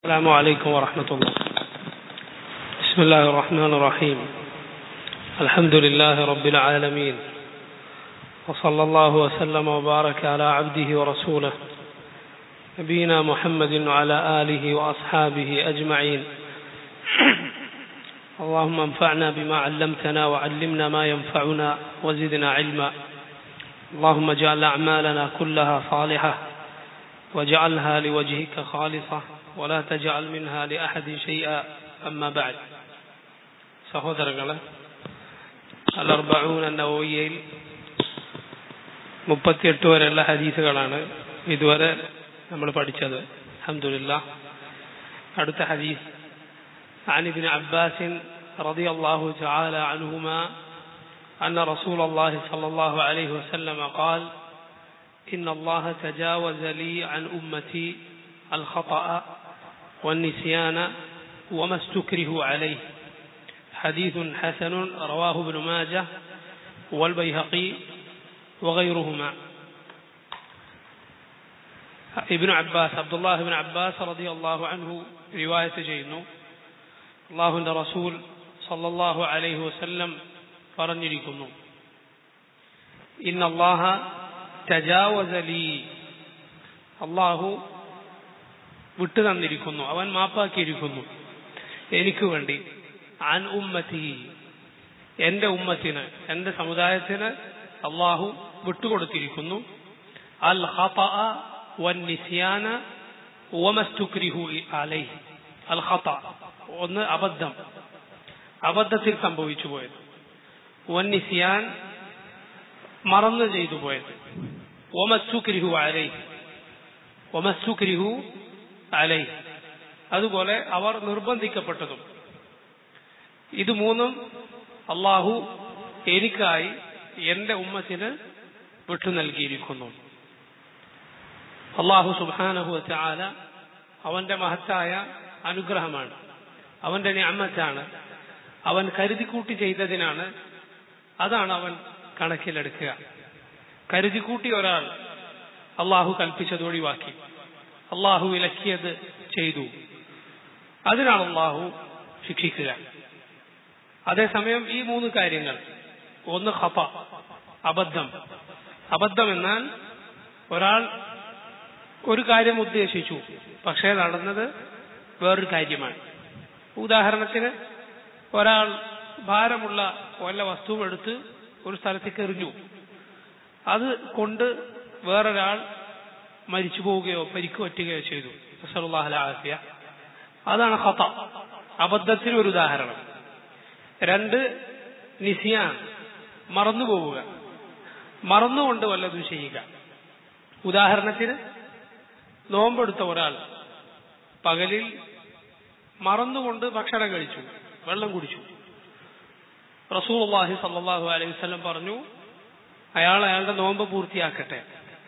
السلام عليكم ورحمة الله بسم الله الرحمن الرحيم الحمد لله رب العالمين وصلى الله وسلم وبارك على عبده ورسوله نبينا محمد وعلى آله وأصحابه أجمعين اللهم انفعنا بما علمتنا وعلمنا ما ينفعنا وزدنا علما اللهم اجعل أعمالنا كلها صالحة واجعلها لوجهك خالصة ولا تجعل منها لأحد شيئا أما بعد സഹോദരങ്ങളെ അലർബഊൻ എന്ന ഓയ്യയിൽ മുപ്പത്തിയെട്ട് വരെയുള്ള ഹദീസുകളാണ് ഇതുവരെ നമ്മൾ പഠിച്ചത് അഹമ്മദില്ല അടുത്ത ഹദീസ് عن ابن عباس رضي الله تعالى عنهما أن رسول الله صلى الله عليه وسلم قال إن الله تجاوز لي عن أمتي الخطأ والنسيان وما استكرهوا عليه حديث حسن رواه ابن ماجه والبيهقي وغيرهما ابن عباس عبد الله بن عباس رضي الله عنه رواية جينو الله رسول صلى الله عليه وسلم പറഞ്ഞിരിക്കുന്നു ഇന്ന അള്ളാഹ തജാവസലി അള്ളാഹു വിട്ടു തന്നിരിക്കുന്നു അവൻ മാപ്പാക്കിയിരിക്കുന്നു എനിക്ക് വേണ്ടി അൻ ഉമ്മത്തി എന്റെ ഉമ്മത്തിന് എന്റെ സമുദായത്തിന് അള്ളാഹു വിട്ടുകൊടുത്തിരിക്കുന്നു അൽ വൻ നിസ്യാന ഓമസ്തുക്രിഹു അലൈ അൽ ഖത ഒന്ന് അബദ്ധം അബദ്ധത്തിൽ സംഭവിച്ചു പോയത് വൻ നിസ്യാൻ മറന്നു ചെയ്തു പോയത് ഒമസ്തുക്രിഹു അലൈ ഒമസ്തുക്രിഹു അലൈ അതുപോലെ അവർ നിർബന്ധിക്കപ്പെട്ടതും ഇത് മൂന്നും അള്ളാഹു എനിക്കായി എന്റെ ഉമ്മത്തിന് വിട്ടു നൽകിയിരിക്കുന്നു അള്ളാഹു സുബാനഹു ആല അവന്റെ മഹത്തായ അനുഗ്രഹമാണ് അവന്റെ ഞാമത്താണ് അവൻ കരുതിക്കൂട്ടി ചെയ്തതിനാണ് അതാണ് അവൻ കണക്കിലെടുക്കുക കരുതിക്കൂട്ടി ഒരാൾ അള്ളാഹു കൽപ്പിച്ചത് ഒഴിവാക്കി അള്ളാഹു വിലക്കിയത് ചെയ്തു അതിനാണ് അള്ളാഹു ശിക്ഷിക്കുക അതേസമയം ഈ മൂന്ന് കാര്യങ്ങൾ ഒന്ന് ഖഫ അബദ്ധം അബദ്ധം എന്നാൽ ഒരാൾ ഒരു കാര്യം ഉദ്ദേശിച്ചു പക്ഷേ നടന്നത് വേറൊരു കാര്യമാണ് ഉദാഹരണത്തിന് ഒരാൾ ഭാരമുള്ള വല്ല വസ്തുവും എടുത്ത് ഒരു സ്ഥലത്തേക്ക് എറിഞ്ഞു അത് കൊണ്ട് വേറൊരാൾ മരിച്ചു പോവുകയോ പരിക്ക് പറ്റുകയോ ചെയ്തു സലാഹുലാഫിയ അതാണ് ഖത്ത അബദ്ധത്തിന് ഒരു ഉദാഹരണം രണ്ട് നിസിയാൻ മറന്നു പോവുക മറന്നുകൊണ്ട് വല്ലതും ചെയ്യുക ഉദാഹരണത്തിന് നോമ്പെടുത്ത ഒരാൾ പകലിൽ മറന്നുകൊണ്ട് ഭക്ഷണം കഴിച്ചു വെള്ളം കുടിച്ചു റസൂൽ സല്ലാഹു അലൈഹി വസ്ലം പറഞ്ഞു അയാൾ അയാളുടെ നോമ്പ് പൂർത്തിയാക്കട്ടെ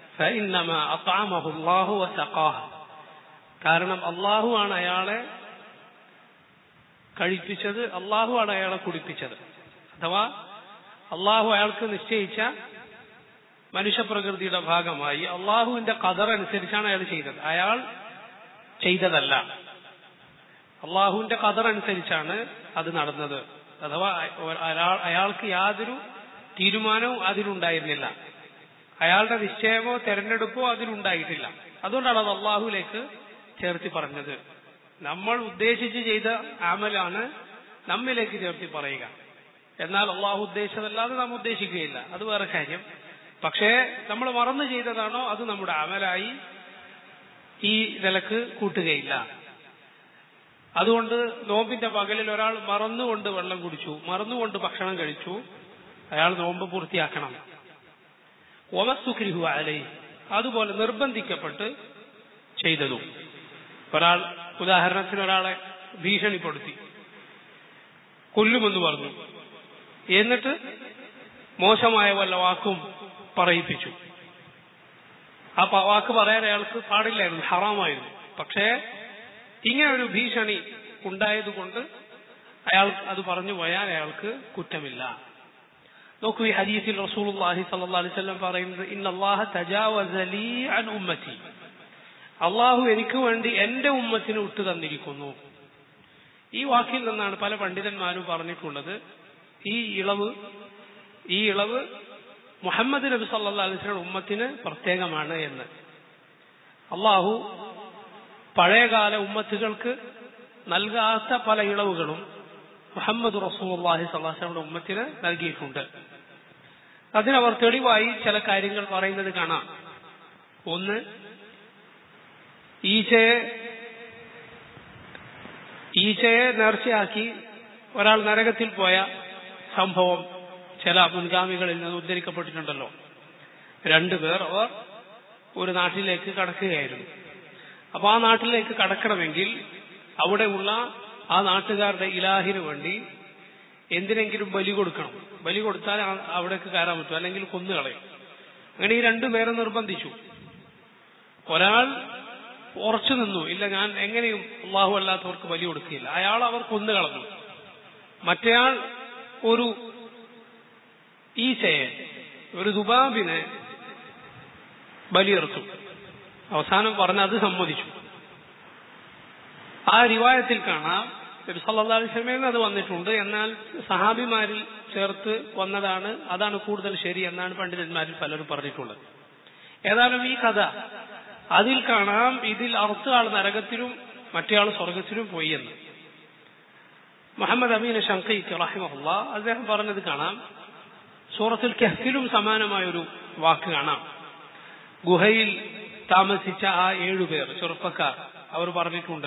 കാരണം അള്ളാഹു ആണ് അയാളെ കഴിപ്പിച്ചത് അള്ളാഹു ആണ് അയാളെ കുടിപ്പിച്ചത് അഥവാ അള്ളാഹു അയാൾക്ക് നിശ്ചയിച്ച മനുഷ്യപ്രകൃതിയുടെ ഭാഗമായി അള്ളാഹുവിന്റെ കതർ അനുസരിച്ചാണ് അയാൾ ചെയ്തത് അയാൾ ചെയ്തതല്ല അള്ളാഹുവിന്റെ കതർ അനുസരിച്ചാണ് അത് നടന്നത് അഥവാ അയാൾക്ക് യാതൊരു തീരുമാനവും അതിലുണ്ടായിരുന്നില്ല അയാളുടെ നിശ്ചയമോ തെരഞ്ഞെടുപ്പോ അതിലുണ്ടായിട്ടില്ല അതുകൊണ്ടാണ് അത് അള്ളാഹുലേക്ക് ചേർത്തി പറഞ്ഞത് നമ്മൾ ഉദ്ദേശിച്ച് ചെയ്ത ആമലാണ് നമ്മിലേക്ക് ചേർത്തി പറയുക എന്നാൽ അള്ളാഹു ഉദ്ദേശിച്ചതല്ലാതെ നാം ഉദ്ദേശിക്കുകയില്ല അത് വേറെ കാര്യം പക്ഷേ നമ്മൾ മറന്നു ചെയ്തതാണോ അത് നമ്മുടെ അമലായി ഈ നിലക്ക് കൂട്ടുകയില്ല അതുകൊണ്ട് നോമ്പിന്റെ പകലിൽ ഒരാൾ മറന്നുകൊണ്ട് വെള്ളം കുടിച്ചു മറന്നുകൊണ്ട് ഭക്ഷണം കഴിച്ചു അയാൾ നോമ്പ് പൂർത്തിയാക്കണം ഒമസുഖ്രിഹു അലൈ അതുപോലെ നിർബന്ധിക്കപ്പെട്ട് ചെയ്തതും ഒരാൾ ഉദാഹരണത്തിന് ഒരാളെ ഭീഷണിപ്പെടുത്തി കൊല്ലുമെന്ന് പറഞ്ഞു എന്നിട്ട് മോശമായ വല്ല വാക്കും പറയിപ്പിച്ചു ആ വാക്ക് പറയാൻ അയാൾക്ക് പാടില്ലായിരുന്നു ഹറാമായിരുന്നു പക്ഷേ ഇങ്ങനെ ഒരു ഭീഷണി ഉണ്ടായതുകൊണ്ട് അയാൾ അത് പറഞ്ഞു പോയാൽ അയാൾക്ക് കുറ്റമില്ല നോക്കൂ ഈ ഹദീസിൽ റസൂലുള്ളാഹി സ്വല്ലല്ലാഹു അലൈഹി വസല്ലം പറയുന്നത് ഇന്നല്ലാഹ തജാവസ ലീ അൻ ഉമ്മത്തി അള്ളാഹു എനിക്ക് വേണ്ടി എന്റെ ഉമ്മത്തിന് വിട്ടു തന്നിരിക്കുന്നു ഈ വാക്കിൽ നിന്നാണ് പല പണ്ഡിതന്മാരും പറഞ്ഞിട്ടുള്ളത് ഈ ഇളവ് ഈ ഇളവ് മുഹമ്മദ് നബി സല്ലാ അലിസ്ലയുടെ ഉമ്മത്തിന് പ്രത്യേകമാണ് എന്ന് അള്ളാഹു പഴയകാല ഉമ്മത്തുകൾക്ക് നൽകാത്ത പല ഇളവുകളും മുഹമ്മദ് റസൂല്ലാഹി സല്ലാസ്ലയുടെ ഉമ്മത്തിന് നൽകിയിട്ടുണ്ട് അതിനവർ തെളിവായി ചില കാര്യങ്ങൾ പറയുന്നത് കാണാം ഒന്ന് ഈച്ചയെ ഈച്ചയെ നേർച്ചയാക്കി ഒരാൾ നരകത്തിൽ പോയ സംഭവം ചില മുൻഗാമികളിൽ നിന്ന് ഉദ്ധരിക്കപ്പെട്ടിട്ടുണ്ടല്ലോ രണ്ടുപേർ അവർ ഒരു നാട്ടിലേക്ക് കടക്കുകയായിരുന്നു അപ്പൊ ആ നാട്ടിലേക്ക് കടക്കണമെങ്കിൽ അവിടെയുള്ള ആ നാട്ടുകാരുടെ ഇലാഹിന് വേണ്ടി എന്തിനെങ്കിലും ബലി കൊടുക്കണം ബലി കൊടുത്താൽ അവിടേക്ക് കയറാൻ പറ്റും അല്ലെങ്കിൽ കൊന്നുകളയും അങ്ങനെ ഈ രണ്ടുപേരെ നിർബന്ധിച്ചു ഒരാൾ ഉറച്ചു നിന്നു ഇല്ല ഞാൻ എങ്ങനെയും അള്ളാഹു അല്ലാത്തവർക്ക് ബലി കൊടുക്കില്ല അയാൾ അവർ കൊന്നുകളഞ്ഞു മറ്റേയാൾ ഒരു ഈച്ചയെ ഒരു ദുബാബിനെ ബലിയെറുത്തു അവസാനം പറഞ്ഞ് അത് സമ്മതിച്ചു ആ റിവായത്തിൽ കാണാം സല്ലാസ്ലമേന്ന് അത് വന്നിട്ടുണ്ട് എന്നാൽ സഹാബിമാരിൽ ചേർത്ത് വന്നതാണ് അതാണ് കൂടുതൽ ശരി എന്നാണ് പണ്ഡിതന്മാരിൽ പലരും പറഞ്ഞിട്ടുള്ളത് ഏതായാലും ഈ കഥ അതിൽ കാണാം ഇതിൽ അറുത്ത ആൾ നരകത്തിലും മറ്റേയാൾ സ്വർഗത്തിലും പോയി എന്ന് മുഹമ്മദ് അമീൻ ഷങ്കൈക്ക് റഹിമഹുല്ല അദ്ദേഹം പറഞ്ഞത് കാണാം സൂറത്തുൽ കെഹ്ഫിലും സമാനമായ ഒരു വാക്ക് കാണാം ഗുഹയിൽ താമസിച്ച ആ ഏഴുപേർ ചെറുപ്പക്കാർ അവർ പറഞ്ഞിട്ടുണ്ട്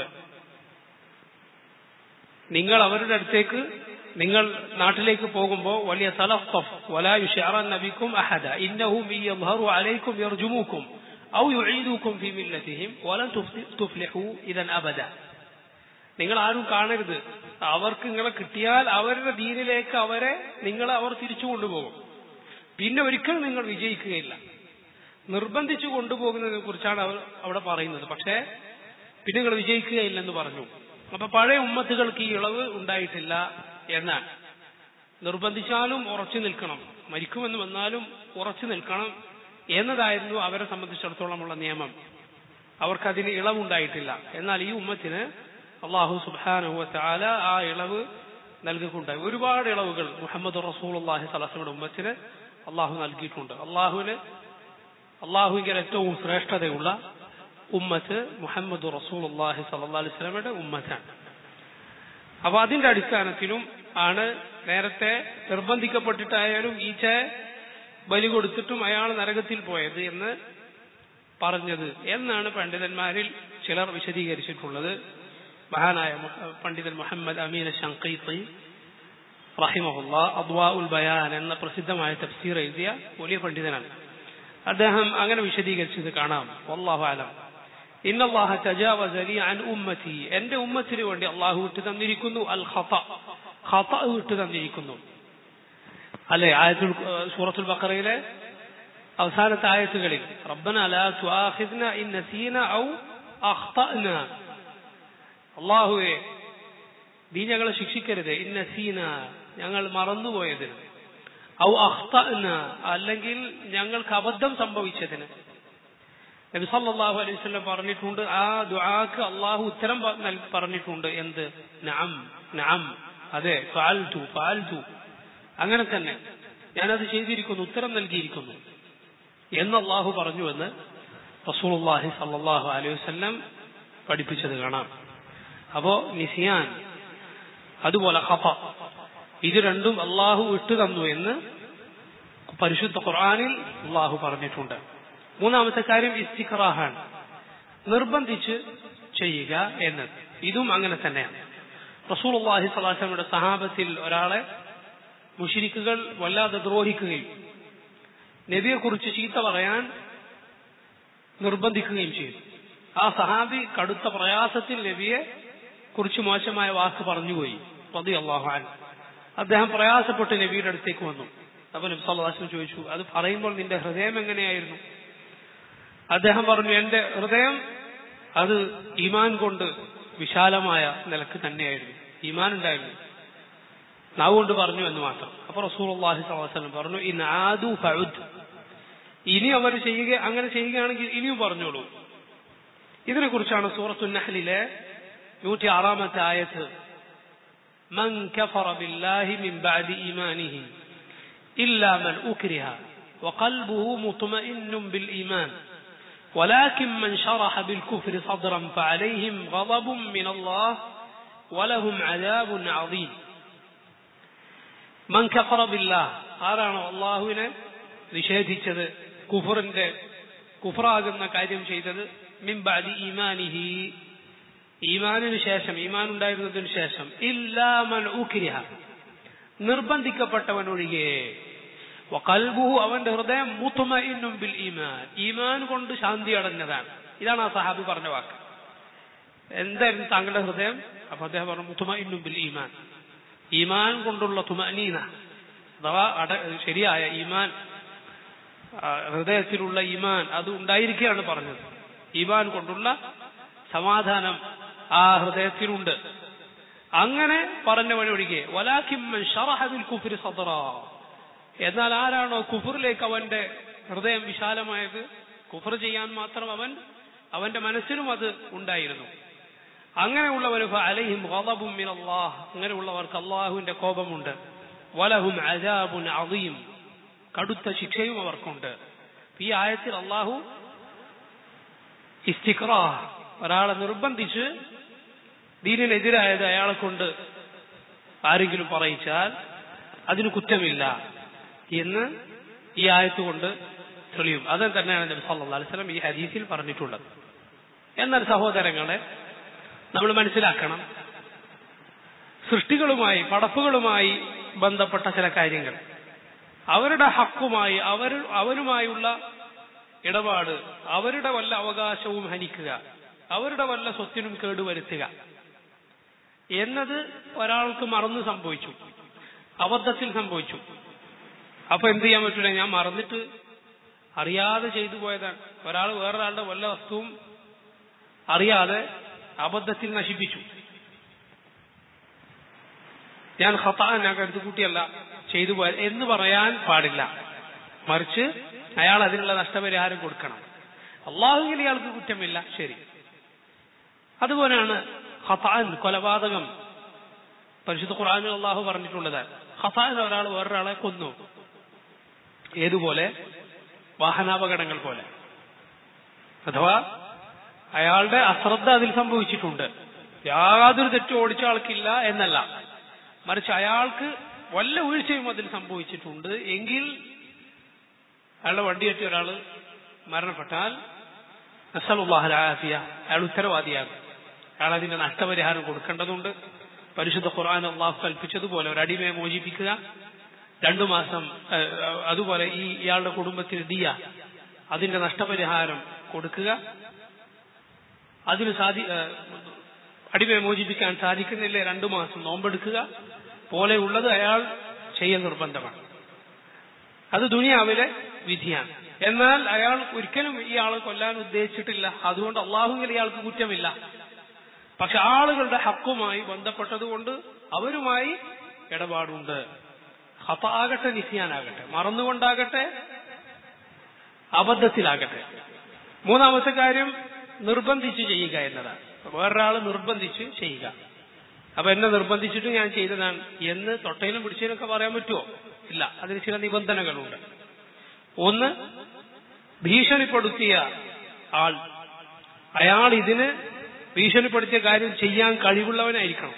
നിങ്ങൾ അവരുടെ അടുത്തേക്ക് നിങ്ങൾ നാട്ടിലേക്ക് പോകുമ്പോൾ വലിയ തലഫഫ് വലായുഷാറൻ നബിക്കും അഹദ ഇന്നഹും യദ്ഹറു അലൈക്കും യർജുമുക്കും ഔ യുഈദുക്കും ഫീ മില്ലത്തിഹിം വലൻ തുഫ്ലിഹു ഇദൻ അബദ നിങ്ങൾ ആരും കാണരുത് അവർക്ക് നിങ്ങളെ കിട്ടിയാൽ അവരുടെ ദീനിലേക്ക് അവരെ നിങ്ങൾ അവർ തിരിച്ചു കൊണ്ടുപോകും പിന്നെ ഒരിക്കലും നിങ്ങൾ വിജയിക്കുകയില്ല നിർബന്ധിച്ചു കൊണ്ടുപോകുന്നതിനെ കുറിച്ചാണ് അവർ അവിടെ പറയുന്നത് പക്ഷേ പിന്നെ നിങ്ങൾ വിജയിക്കുകയില്ലെന്ന് പറഞ്ഞു അപ്പൊ പഴയ ഉമ്മത്തുകൾക്ക് ഈ ഇളവ് ഉണ്ടായിട്ടില്ല എന്നാണ് നിർബന്ധിച്ചാലും ഉറച്ചു നിൽക്കണം മരിക്കുമെന്ന് വന്നാലും ഉറച്ചു നിൽക്കണം എന്നതായിരുന്നു അവരെ സംബന്ധിച്ചിടത്തോളമുള്ള നിയമം അവർക്കതിന് ഇളവുണ്ടായിട്ടില്ല എന്നാൽ ഈ ഉമ്മത്തിന് അള്ളാഹു സുബാനുഹു താല ആ ഇളവ് നൽകിക്കൊണ്ടായി ഒരുപാട് ഇളവുകൾ മുഹമ്മദ് റസൂൽ അള്ളാഹി സലഹയുടെ ഉമ്മത്തിന് അള്ളാഹു നൽകിയിട്ടുണ്ട് അള്ളാഹുവിന് അള്ളാഹുവിന്റെ ഏറ്റവും ശ്രേഷ്ഠതയുള്ള ഉമ്മത്ത് മുഹമ്മദ് റസൂൽ അള്ളാഹി സല്ലാ അലൈഹി സ്വലമയുടെ ഉമ്മത്താണ് അപ്പൊ അതിന്റെ അടിസ്ഥാനത്തിലും ആണ് നേരത്തെ നിർബന്ധിക്കപ്പെട്ടിട്ടായാലും ഈച്ച ബലി കൊടുത്തിട്ടും അയാൾ നരകത്തിൽ പോയത് എന്ന് പറഞ്ഞത് എന്നാണ് പണ്ഡിതന്മാരിൽ ചിലർ വിശദീകരിച്ചിട്ടുള്ളത് മഹാനായ പണ്ഡിതൻ മുഹമ്മദ് അമീൻ ഷങ്കൈത്തി റഹിമഹുല്ല അദ്വാ ഉൽ ബയാൻ എന്ന പ്രസിദ്ധമായ തഫ്സീർ എഴുതിയ വലിയ പണ്ഡിതനാണ് അദ്ദേഹം അങ്ങനെ വിശദീകരിച്ചത് കാണാം വല്ലാഹു അലം ഇന്ന അല്ലാഹ തജാവസ ലി അൻ ഉമ്മതി എന്റെ ഉമ്മത്തിന് വേണ്ടി അള്ളാഹു വിട്ടു തന്നിരിക്കുന്നു അൽ ഖത ഖത വിട്ടു തന്നിരിക്കുന്നു അല്ലെ ആയത്തുൽ സൂറത്തുൽ ബഖറയിലെ അവസാനത്തെ ആയത്തുകളിൽ റബ്ബന ലാ തുആഖിദ്ന ഇൻ നസീന ഔ അഖ്തഅന അള്ളാഹുവെ നീ ഞങ്ങളെ ശിക്ഷിക്കരുത് ഇൻ നസീന ഞങ്ങൾ മറന്നുപോയതിന് ഔ അഖ്തഅന അല്ലെങ്കിൽ ഞങ്ങൾക്ക് അബദ്ധം സംഭവിച്ചതിന് നബി സല്ലല്ലാഹു അലൈഹി വസല്ലം പറഞ്ഞിട്ടുണ്ട് ആ ദുആക്ക് അള്ളാഹു ഉത്തരം പറഞ്ഞിട്ടുണ്ട് എന്ത് നഅം നഅം അതെ ഫഅൽതു ഫഅൽതു അങ്ങനെ തന്നെ ഞാനത് ചെയ്തിരിക്കുന്നു ഉത്തരം നൽകിയിരിക്കുന്നു എന്ന് അള്ളാഹു പറഞ്ഞുവെന്ന് റസൂലുള്ളാഹി സല്ലല്ലാഹു അലൈഹി വസല്ലം പഠിപ്പിച്ചത് കാണാം അപ്പോ നിസിയാൻ അതുപോലെ ഖഫ ഇത് രണ്ടും അള്ളാഹു വിട്ടു തന്നു എന്ന് പരിശുദ്ധ ഖുർആനിൽ അള്ളാഹു പറഞ്ഞിട്ടുണ്ട് മൂന്നാമത്തെ കാര്യം ഇസ്തിഖറാഹാണ് നിർബന്ധിച്ച് ചെയ്യുക എന്നത് ഇതും അങ്ങനെ തന്നെയാണ് റസൂൽ അള്ളാഹി സ്വലാസ്ലമിയുടെ സഹാബത്തിൽ ഒരാളെ മുഷിരിക്കുകൾ വല്ലാതെ ദ്രോഹിക്കുകയും നബിയെക്കുറിച്ച് ചീത്ത പറയാൻ നിർബന്ധിക്കുകയും ചെയ്തു ആ സഹാബി കടുത്ത പ്രയാസത്തിൽ നബിയെ കുറിച്ച് മോശമായ വാക്ക് പറഞ്ഞുപോയി പതി അള്ളാഹാൻ അദ്ദേഹം പ്രയാസപ്പെട്ട് നബിയുടെ അടുത്തേക്ക് വന്നു അപ്പൊ നബി സല്ലാസ്ലം ചോദിച്ചു അത് പറയുമ്പോൾ നിന്റെ ഹൃദയം എങ്ങനെയായിരുന്നു അദ്ദേഹം പറഞ്ഞു എന്റെ ഹൃദയം അത് ഈമാൻ കൊണ്ട് വിശാലമായ നിലക്ക് തന്നെയായിരുന്നു ഈമാൻ ഉണ്ടായിരുന്നു നാവ് കൊണ്ട് പറഞ്ഞു എന്ന് മാത്രം അപ്പൊ റസൂൽ അള്ളാഹി സ്വലം പറഞ്ഞു ഇൻ ആദു ഫഉദ് ഇനി അവർ ചെയ്യുക അങ്ങനെ ചെയ്യുകയാണെങ്കിൽ ഇനിയും പറഞ്ഞോളൂ ഇതിനെ കുറിച്ചാണ് സൂറത്തു നഹ്ലിലെ നൂറ്റി ആറാമത്തെ ആയത്ത് من كفر بالله من بعد إيمانه إلا من أكره وقلبه مطمئن بالإيمان ولكن من شرح بالكفر صدرا فعليهم غضب من الله ولهم عذاب عظيم من كفر بالله ആരാണോ അള്ളാഹുവിനെ നിഷേധിച്ചത് കുഫറിന്റെ കുഫറാകുന്ന കാര്യം ചെയ്തത് മിംബാദി ഈമാനിഹി ഈമാനിന് ശേഷം ഈമാൻ ഉണ്ടായിരുന്നതിന് ശേഷം ഇല്ലാമൻ ഊക്കിരിഹ നിർബന്ധിക്കപ്പെട്ടവൻ ഒഴികെ വകൽബുഹു അവന്റെ ഹൃദയം മുത്തുമഇന്നും ബിൽ ഈമാൻ ഈമാൻ കൊണ്ട് ശാന്തി അടഞ്ഞതാണ് ഇതാണ് ആ സഹാബി പറഞ്ഞ വാക്ക് എന്തായിരുന്നു താങ്കളുടെ ഹൃദയം അപ്പൊ അദ്ദേഹം പറഞ്ഞു മുത്തുമഇന്നും ബിൽ ഈമാൻ ഈമാൻ കൊണ്ടുള്ള തുമനീന അഥവാ അട ശരിയായ ഈമാൻ ആ, ഹൃദയത്തിലുള്ള ഈമാൻ അത് ഉണ്ടായിരിക്കുകയാണ് പറഞ്ഞത് ഈമാൻ കൊണ്ടുള്ള സമാധാനം ആ ഹൃദയത്തിലുണ്ട് അങ്ങനെ പറഞ്ഞ വഴി ഒഴികെ വലാക്കിമ്മൻ ഷറഹബിൽ കുഫിർ സദറ എന്നാൽ ആരാണോ കുഫറിലേക്ക് അവന്റെ ഹൃദയം വിശാലമായത് കുഫർ ചെയ്യാൻ മാത്രം അവൻ അവന്റെ മനസ്സിലും അത് ഉണ്ടായിരുന്നു അങ്ങനെയുള്ളവര് അലഹിം ഗളബും മിൻ അല്ലാഹ് അങ്ങനെയുള്ളവർക്ക് അള്ളാഹുവിന്റെ കോപമുണ്ട് വലഹും അജാബുൻ അദീം കടുത്ത ശിക്ഷയും അവർക്കുണ്ട് ഈ ആയത്തിൽ അള്ളാഹു ഇസ്തിക്രാ ഒരാളെ നിർബന്ധിച്ച് ദീനിനെതിരായത് അയാളെ കൊണ്ട് ആരെങ്കിലും പറയിച്ചാൽ അതിന് കുറ്റമില്ല എന്ന് ഈ ആയത്ത് കൊണ്ട് തെളിയും അത് തന്നെയാണ് നബി സല്ലല്ലാഹു അലൈഹി വസല്ലം ഈ ഹദീസിൽ പറഞ്ഞിട്ടുള്ളത് എന്നാൽ സഹോദരങ്ങളെ നമ്മൾ മനസ്സിലാക്കണം സൃഷ്ടികളുമായി പടപ്പുകളുമായി ബന്ധപ്പെട്ട ചില കാര്യങ്ങൾ അവരുടെ ഹക്കുമായി അവർ അവരുമായുള്ള ഇടപാട് അവരുടെ വല്ല അവകാശവും ഹനിക്കുക അവരുടെ വല്ല സ്വത്തിനും കേടുവരുത്തുക എന്നത് ഒരാൾക്ക് മറന്നു സംഭവിച്ചു അബദ്ധത്തിൽ സംഭവിച്ചു അപ്പൊ എന്ത് ചെയ്യാൻ പറ്റില്ല ഞാൻ മറന്നിട്ട് അറിയാതെ ചെയ്തു പോയതാണ് ഒരാൾ വേറൊരാളുടെ വല്ല വസ്തുവും അറിയാതെ അബദ്ധത്തിൽ നശിപ്പിച്ചു ഞാൻ ഹത്താൻ ഞാൻ കരുത്തുകൂട്ടിയല്ല ചെയ്തു പോയ എന്ന് പറയാൻ പാടില്ല മറിച്ച് അയാൾ അതിനുള്ള നഷ്ടപരിഹാരം കൊടുക്കണം അള്ളാഹുവിൽ ഇയാൾക്ക് കുറ്റമില്ല ശരി അതുപോലെയാണ് ഹത്താൻ കൊലപാതകം പരിശുദ്ധ ഖുർആാനിൽ അള്ളാഹു പറഞ്ഞിട്ടുള്ളത് ഹത്താൻ ഒരാൾ വേറൊരാളെ കൊന്നു ഏതുപോലെ വാഹനാപകടങ്ങൾ പോലെ അഥവാ അയാളുടെ അശ്രദ്ധ അതിൽ സംഭവിച്ചിട്ടുണ്ട് യാതൊരു തെറ്റും ഓടിച്ച ആൾക്കില്ല എന്നല്ല മറിച്ച് അയാൾക്ക് വല്ല വീഴ്ചയും അതിൽ സംഭവിച്ചിട്ടുണ്ട് എങ്കിൽ അയാളുടെ വണ്ടിയെത്തി ഒരാൾ മരണപ്പെട്ടാൽ നസലുല്ലാഹലാഫിയ അയാൾ ഉത്തരവാദിയാകും അയാൾ അതിന്റെ നഷ്ടപരിഹാരം കൊടുക്കേണ്ടതുണ്ട് പരിശുദ്ധ ഖുർആൻ അള്ളാഹു കൽപ്പിച്ചതുപോലെ ഒരു അടിമയെ മോചിപ്പിക്കുക രണ്ടു മാസം ഏഹ്, അതുപോലെ ഈ ഇയാളുടെ കുടുംബത്തിന് ദിയ അതിന്റെ നഷ്ടപരിഹാരം കൊടുക്കുക അതിന് സാധി ഏഹ്, അടിമയെ മോചിപ്പിക്കാൻ സാധിക്കുന്നില്ലേ രണ്ടു മാസം നോമ്പെടുക്കുക പോലെയുള്ളത് അയാൾ ചെയ്യൽ നിർബന്ധമാണ് അത് ദുനിയാവിലെ വിധിയാണ് എന്നാൽ അയാൾ ഒരിക്കലും ഈ ആളെ കൊല്ലാൻ ഉദ്ദേശിച്ചിട്ടില്ല അതുകൊണ്ട് അള്ളാഹുവിൽ ഇയാൾക്ക് കുറ്റമില്ല പക്ഷെ ആളുകളുടെ ഹക്കുമായി ബന്ധപ്പെട്ടതുകൊണ്ട് അവരുമായി ഇടപാടുണ്ട് ഹത്താകട്ടെ നിസ്യാനാകട്ടെ മറന്നുകൊണ്ടാകട്ടെ അബദ്ധത്തിലാകട്ടെ മൂന്നാമത്തെ കാര്യം നിർബന്ധിച്ച് ചെയ്യുക എന്നതാണ് വേറൊരാൾ നിർബന്ധിച്ച് ചെയ്യുക അപ്പൊ എന്നെ നിർബന്ധിച്ചിട്ട് ഞാൻ ചെയ്തതാണ് എന്ന് തൊട്ടയിലും പിടിച്ചതിനൊക്കെ പറയാൻ പറ്റുമോ ഇല്ല അതിന് ചില നിബന്ധനകളുണ്ട് ഒന്ന് ഭീഷണിപ്പെടുത്തിയ ആൾ അയാൾ ഇതിന് ഭീഷണിപ്പെടുത്തിയ കാര്യം ചെയ്യാൻ കഴിവുള്ളവനായിരിക്കണം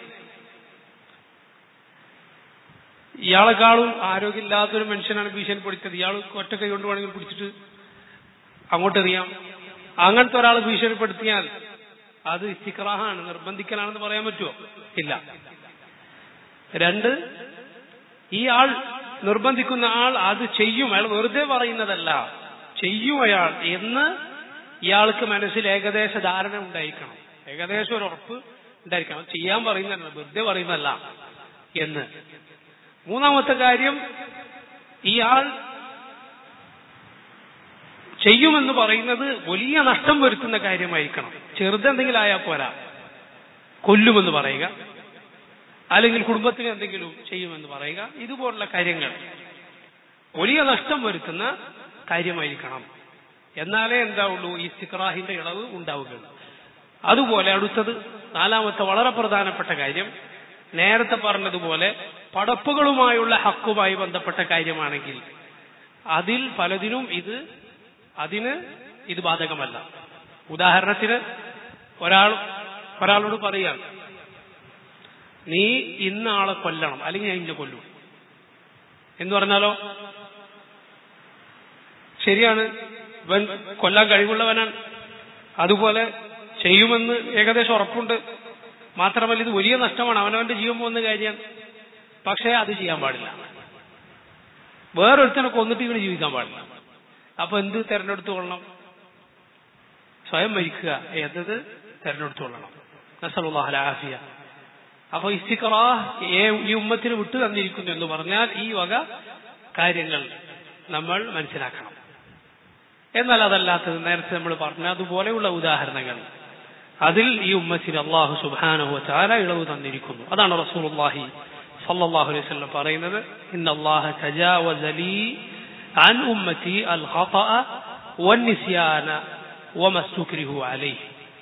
ഇയാളെക്കാളും ആരോഗ്യമില്ലാത്തൊരു മനുഷ്യനാണ് ഭീഷണിപ്പെടുത്തിയത് ഇയാൾ ഒറ്റ കൈ കൊണ്ട് വേണമെങ്കിൽ പിടിച്ചിട്ട് അങ്ങോട്ടെറിയാം അങ്ങനത്തെ ഒരാൾ ഭീഷണിപ്പെടുത്തിയാൽ അത് ഇസ്തിക്രാഹാണ് നിർബന്ധിക്കലാണെന്ന് പറയാൻ പറ്റുമോ ഇല്ല രണ്ട് ഈ ആൾ നിർബന്ധിക്കുന്ന ആൾ അത് ചെയ്യും അയാൾ വെറുതെ പറയുന്നതല്ല ചെയ്യും അയാൾ എന്ന് ഇയാൾക്ക് മനസ്സിൽ ഏകദേശ ധാരണ ഉണ്ടായിരിക്കണം ഏകദേശം ഒരു ഉറപ്പ് ഉണ്ടായിരിക്കണം ചെയ്യാൻ പറയുന്നതല്ല വെറുതെ പറയുന്നതല്ല എന്ന് മൂന്നാമത്തെ കാര്യം ഇയാൾ ചെയ്യുമെന്ന് പറയുന്നത് വലിയ നഷ്ടം വരുത്തുന്ന കാര്യമായിരിക്കണം ചെറുതെന്തെങ്കിലും ആയാൽ പോരാ കൊല്ലുമെന്ന് പറയുക അല്ലെങ്കിൽ കുടുംബത്തിന് എന്തെങ്കിലും ചെയ്യുമെന്ന് പറയുക ഇതുപോലുള്ള കാര്യങ്ങൾ വലിയ നഷ്ടം വരുത്തുന്ന കാര്യമായിരിക്കണം എന്നാലേ എന്താവുള്ളൂ ഈ സിക്രാഹിന്റെ ഇളവ് ഉണ്ടാവുകയുള്ളൂ അതുപോലെ അടുത്തത് നാലാമത്തെ വളരെ പ്രധാനപ്പെട്ട കാര്യം നേരത്തെ പറഞ്ഞതുപോലെ പടപ്പുകളുമായുള്ള ഹക്കുമായി ബന്ധപ്പെട്ട കാര്യമാണെങ്കിൽ അതിൽ പലതിനും ഇത് അതിന് ഇത് ബാധകമല്ല ഉദാഹരണത്തിന് ഒരാൾ ഒരാളോട് പറയാം നീ ഇന്ന ആളെ കൊല്ലണം അല്ലെങ്കിൽ ഞാൻ ഇന്ന കൊല്ലും എന്ന് പറഞ്ഞാലോ ശരിയാണ് ഇവൻ കൊല്ലാൻ കഴിവുള്ളവനാണ് അതുപോലെ ചെയ്യുമെന്ന് ഏകദേശം ഉറപ്പുണ്ട് മാത്രമല്ല ഇത് വലിയ നഷ്ടമാണ് അവനവന്റെ ജീവൻ പോകുന്ന കാര്യമാണ് പക്ഷേ അത് ചെയ്യാൻ പാടില്ല വേറൊരുത്തനെ കൊന്നിട്ട് ഇവന് ജീവിക്കാൻ പാടില്ല അപ്പൊ എന്ത് തെരഞ്ഞെടുത്തു കൊള്ളണം സ്വയം മരിക്കുക എന്നത് തെരഞ്ഞെടുത്തു കൊള്ളണം നസലുല്ലാഹലാഫിയ അപ്പൊ ഇസ്തിഖറാ ഈ ഉമ്മത്തിന് വിട്ടു തന്നിരിക്കുന്നു എന്ന് പറഞ്ഞാൽ ഈ വക കാര്യങ്ങൾ നമ്മൾ മനസ്സിലാക്കണം എന്നാൽ അതല്ലാത്തത് നേരത്തെ നമ്മൾ പറഞ്ഞ അതുപോലെയുള്ള ഉദാഹരണങ്ങൾ അതിൽ ഈ ഉമ്മത്തിന് അള്ളാഹു സുബാനഹു ചാല ഇളവ് തന്നിരിക്കുന്നു അതാണ് റസൂലുള്ളാഹി സല്ലല്ലാഹു അലൈഹി വസല്ലം പറയുന്നത് ഇന്ന അല്ലാഹ തജാവസ ലീ عن أمتي الخطأ والنسيان وما استكرهوا عليه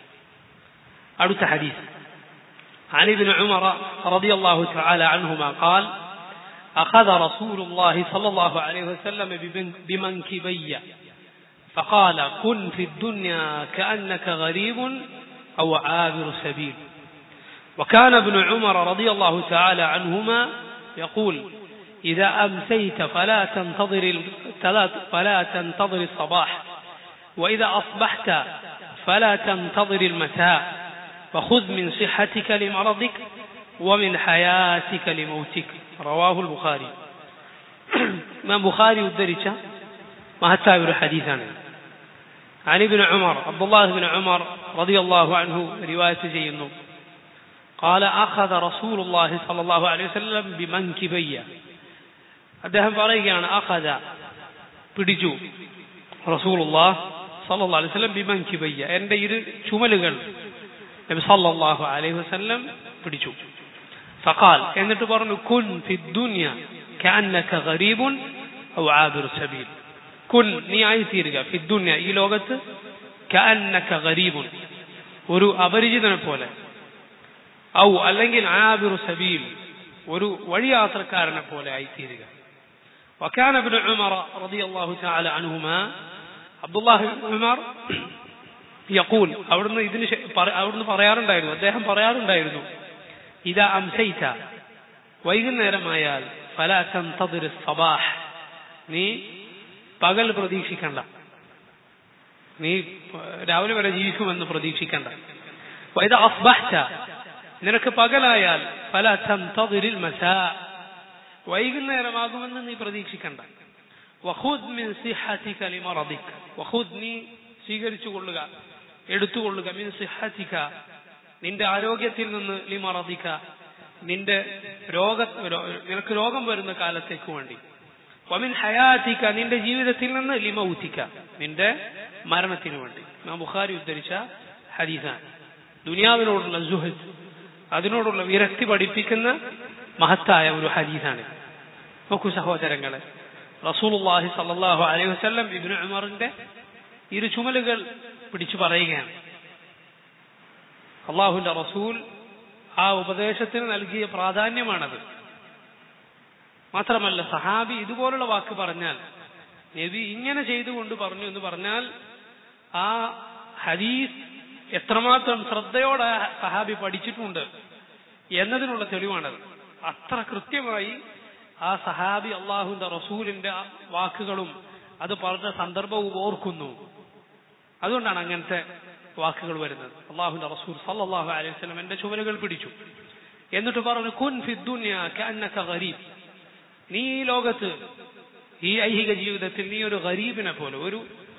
أردت حديث عن ابن عمر رضي الله تعالى عنهما قال أخذ رسول الله صلى الله عليه وسلم بمنكبي فقال كن في الدنيا كأنك غريب أو عابر سبيل وكان ابن عمر رضي الله تعالى عنهما يقول إذا أمسيت فلا تنتظر فلا تنتظر الصباح وإذا أصبحت فلا تنتظر المساء وخذ من صحتك لمرضك ومن حياتك لموتك رواه البخاري ما بخاري الدرجة ما هتابر حديثنا عن ابن عمر عبد الله بن عمر رضي الله عنه رواية زينه قال أخذ رسول الله صلى الله عليه وسلم بمنكبي അദ്ദേഹം പറയുകയാണ് അഖദ പിടിച്ചു റസൂലുള്ളാഹ് സല്ലല്ലാഹു അലൈഹി വസല്ലം ബിമൻകിബയ്യ എൻ്റെ ഇരു ചുമലുകൾ നബി സല്ലല്ലാഹു അലൈഹി വസല്ലം പിടിച്ചു ഫഖാൽ എന്നിട്ട് പറഞ്ഞു കുൻ ഫി ദുനിയ കഅന്നക ഗരീബുൻ ഔ ആബിർ സബീൽ കുൻ നീ ആയിത്തീരുക ഫി ദുനിയ ഈ ലോകത്ത് കഅന്നക ഗരീബുൻ ഒരു അപരിചിതനെ പോലെ ഔ അല്ലെങ്കിൽ ആബിർ സബീൽ ഒരു വഴിയാത്രക്കാരനെ പോലെ ആയിത്തീരുക وكان ابن عمر رضي الله تعالى عنهما عبد الله بن عمر يقول അവിടുന്ന് ഇതിന് അവിടുന്ന് പറയാറുണ്ടായിരുന്നു അദ്ദേഹം പറയാറുണ്ടായിരുന്നു ഇതാ അംസൈത വൈകുന്നേരമായാൽ ഫലാ തന്തദിർ സബാഹ് നീ പകൽ പ്രതീക്ഷിക്കണ്ട നീ രാവിലെ വരെ ജീവിക്കുമെന്ന് പ്രതീക്ഷിക്കണ്ട വൈദ അസ്ബഹ്ത നിനക്ക് പകലായാൽ ഫല തന്തദിരിൽ മസാ വൈകുന്നേരമാകുമെന്ന് നീ പ്രതീക്ഷിക്കണ്ട വഹുദ് മിൻ സിഹത്തിക ലിമറദിക് വഹുദ് നീ സ്വീകരിച്ചു കൊള്ളുക എടുത്തുകൊള്ളുക മിൻ സിഹത്തിക നിന്റെ ആരോഗ്യത്തിൽ നിന്ന് ലിമറദിക നിന്റെ രോഗ നിനക്ക് രോഗം വരുന്ന കാലത്തേക്ക് വേണ്ടി വമിൻ ഹയാത്തിക നിന്റെ ജീവിതത്തിൽ നിന്ന് ലിമൗത്തിക നിന്റെ മരണത്തിന് വേണ്ടി നാം ബുഖാരി ഉദ്ധരിച്ച ഹദീസാൻ ദുനിയാവിനോടുള്ള സുഹദ് അതിനോടുള്ള വിരക്തി പഠിപ്പിക്കുന്ന മഹത്തായ ഒരു ഹദീസാണ് നോക്കൂ സഹോദരങ്ങളെ റസൂലുള്ളാഹി സല്ലല്ലാഹു അലൈഹി വസല്ലം ഇബ്നു ഉമറിന്റെ ഇരു ചുമലുകൾ പിടിച്ചു പറയുകയാണ് അള്ളാഹുവിന്റെ റസൂൽ ആ ഉപദേശത്തിന് നൽകിയ പ്രാധാന്യമാണത് മാത്രമല്ല സഹാബി ഇതുപോലുള്ള വാക്ക് പറഞ്ഞാൽ നബി ഇങ്ങനെ ചെയ്തുകൊണ്ട് പറഞ്ഞു എന്ന് പറഞ്ഞാൽ ആ ഹദീസ് എത്രമാത്രം ശ്രദ്ധയോടെ സഹാബി പഠിച്ചിട്ടുണ്ട് എന്നതിനുള്ള തെളിവാണത് അത്ര കൃത്യമായി ആ സഹാബി അള്ളാഹുന്റെ റസൂലിന്റെ വാക്കുകളും അത് പറഞ്ഞ സന്ദർഭവും ഓർക്കുന്നു അതുകൊണ്ടാണ് അങ്ങനത്തെ വാക്കുകൾ വരുന്നത് അള്ളാഹുന്റെ റസൂൽ സല്ലാഹു അലൈഹി വസല്ലം എന്റെ ചുമലുകൾ പിടിച്ചു എന്നിട്ട് പറഞ്ഞു കുൻ ഫിദ്ദുന്യ കഅന്നക ഗരീബ് നീ ഈ ലോകത്ത് ഈ ഐഹിക ജീവിതത്തിൽ നീ ഒരു ഗരീബിനെ പോലെ ഒരു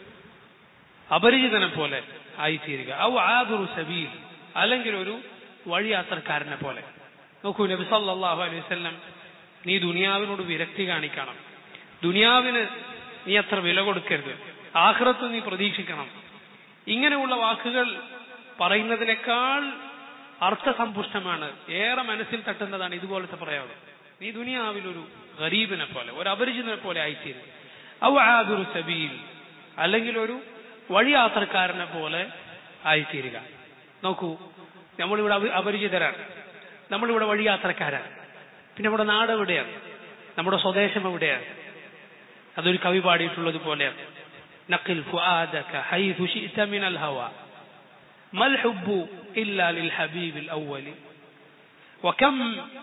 അപരിചിതനെ പോലെ ആയിത്തീരുക ഔ ആദുറു സബീൽ അല്ലെങ്കിൽ ഒരു വഴിയാത്രക്കാരനെ പോലെ നോക്കൂ നബി സല്ലല്ലാഹു അലൈഹി വസല്ലം നീ ദുനിയാവിനോട് വിരക്തി കാണിക്കണം ദുനിയാവിന് നീ അത്ര വില കൊടുക്കരുത് ആഹ്റത്ത് നീ പ്രതീക്ഷിക്കണം ഇങ്ങനെയുള്ള വാക്കുകൾ പറയുന്നതിനേക്കാൾ അർത്ഥസമ്പുഷ്ടമാണ് ഏറെ മനസ്സിൽ തട്ടുന്നതാണ് ഇതുപോലത്തെ പ്രയോഗം നീ ദുനിയാവിൽ ഒരു ഗരീബിനെ പോലെ ഒരു അപരിചിതനെ പോലെ ആയിത്തീരും ഔ ആദുറു സബീൽ അല്ലെങ്കിൽ ഒരു വഴിയാത്രക്കാരനെ പോലെ ആയിത്തീരുക നോക്കൂ നമ്മളിവിടെ അപ- അപരിചിതരാണ് നമ്മളിവിടെ വഴിയാത്രക്കാരാണ് പിന്നെ നമ്മുടെ നാട് എവിടെയാണ് നമ്മുടെ സ്വദേശം എവിടെയാണ് അതൊരു കവി പാടിയിട്ടുള്ളത് പോലെയാണ് നഖിൽ ഫുആദക ഹൈഥു ശിഅത മിനൽ ഹവാ മൽ ഹുബ്ബു ഇല്ലാ ലിൽ ഹബീബിൽ അവ്വലി വകം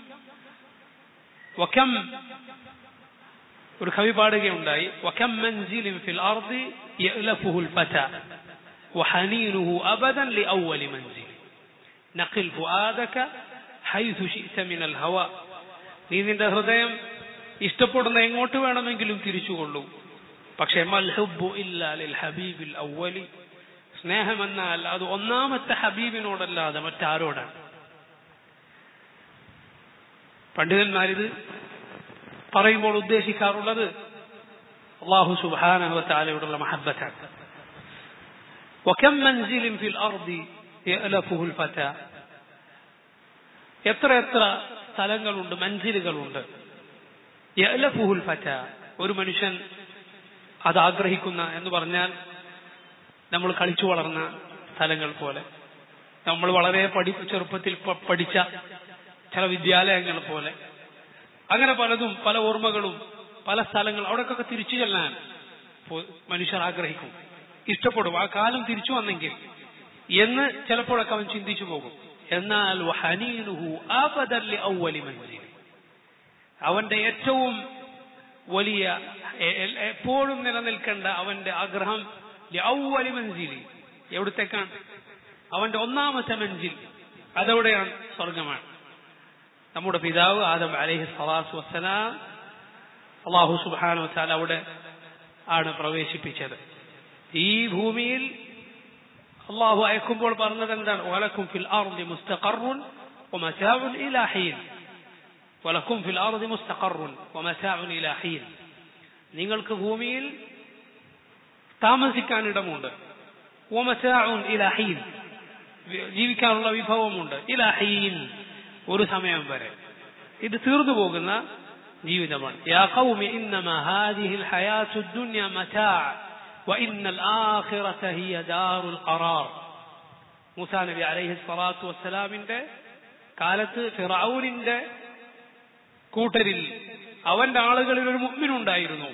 വകം ഒരു കവി പാടുകയുണ്ടായി വകം മൻസിലിൻ ഫിൽ അർദി യഅലഫുഹുൽ ഫതാ വഹനീനുഹു അബദൻ ലിഅവ്വലി മൻസിൽ നഖിൽ ഫുആദക ഹൈഥു ശിഅത മിനൽ ഹവാ നീ നിന്റെ ഹൃദയം ഇഷ്ടപ്പെടുന്ന എങ്ങോട്ട് വേണമെങ്കിലും തിരിച്ചുകൊള്ളൂ പക്ഷെ മൽഹുബു ഇല്ലാ ലിൽ ഹബീബിൽ അവ്വലി സ്നേഹമെന്നാൽ അത് ഒന്നാമത്തെ ഹബീബിനോടല്ലാതെ മറ്റാരോടാണ് പണ്ഡിതന്മാരിത് പറയുമ്പോൾ ഉദ്ദേശിക്കാറുള്ളത് അള്ളാഹു സുബാനഹുത്താലയോടുള്ള മഹബത്താണ് وكم منزل في الأرض يألفه الفتى എത്ര എത്ര സ്ഥലങ്ങളുണ്ട് മഞ്ചിലുകളുണ്ട് യഅലഫുഹുൽ ഫത ഒരു മനുഷ്യൻ അത് ആഗ്രഹിക്കുന്ന എന്ന് പറഞ്ഞാൽ നമ്മൾ കളിച്ചു വളർന്ന സ്ഥലങ്ങൾ പോലെ നമ്മൾ വളരെ പഠി ചെറുപ്പത്തിൽ പ- പഠിച്ച ചില വിദ്യാലയങ്ങൾ പോലെ അങ്ങനെ പലതും പല ഓർമ്മകളും പല സ്ഥലങ്ങൾ അവിടേക്കൊക്കെ തിരിച്ചു ചെല്ലാൻ പോ- മനുഷ്യർ ആഗ്രഹിക്കും ഇഷ്ടപ്പെടും ആ കാലം തിരിച്ചു വന്നെങ്കിൽ എന്ന് ചിലപ്പോഴൊക്കെ അവൻ ചിന്തിച്ചു പോകും എന്നാൽ വഹനീനുഹു അബദൻ ലിഅവ്വലി മൻസിൽ അവന്റെ ഏറ്റവും വലിയ എ- എ- എപ്പോഴും നിലനിൽക്കേണ്ട അവന്റെ ആഗ്രഹം ഔവലി മഞ്ചിലി എവിടത്തേക്കാണ് അവന്റെ ഒന്നാമത്തെ മഞ്ചിൽ അതെവിടെയാണ് സ്വർഗമാണ് നമ്മുടെ പിതാവ് ആദം അലൈഹി സ്വലാത്തു വസ്സലാം അള്ളാഹു സുബാനു വച്ചാൽ അവിടെ ആണ് പ്രവേശിപ്പിച്ചത് ഈ ഭൂമിയിൽ അള്ളാഹു അയക്കുമ്പോൾ പറഞ്ഞത് എന്താണ് വലക്കും ഫിൽ ആർദി മുസ്തഖറുൻ വമതാഉൻ ഇലാ ഹീൻ വലക്കും ഫിൽ ആർദി മുസ്തഖറുൻ വമതാഉൻ ഇലാ ഹീൻ നിങ്ങൾക്ക് ഭൂമിയിൽ താമസിക്കാൻ ഇടമുണ്ട് വമതാഉൻ ഇലാ ഹീൻ വി- ജീവിക്കാനുള്ള വിഭവമുണ്ട് ഇലാ ഹീൻ ഒരു സമയം വരെ ഇത് തീർന്നു പോകുന്ന ജീവിതമാണ് യാ ഖൗമി ഇന്നമാ ഹാദിഹിൽ ഹയാത്തുദ് ദുനിയ മതാഅ وإن الآخرة هي دار القرار മൂസാ നബി അലൈഹി സ്വലാത്തു വസ്സലാമിന്റെ കാലത്ത് ഫിറൌനിന്റെ കൂട്ടരിൽ അവന്റെ ആളുകളിൽ ഒരു മുഗ്മിനുണ്ടായിരുന്നു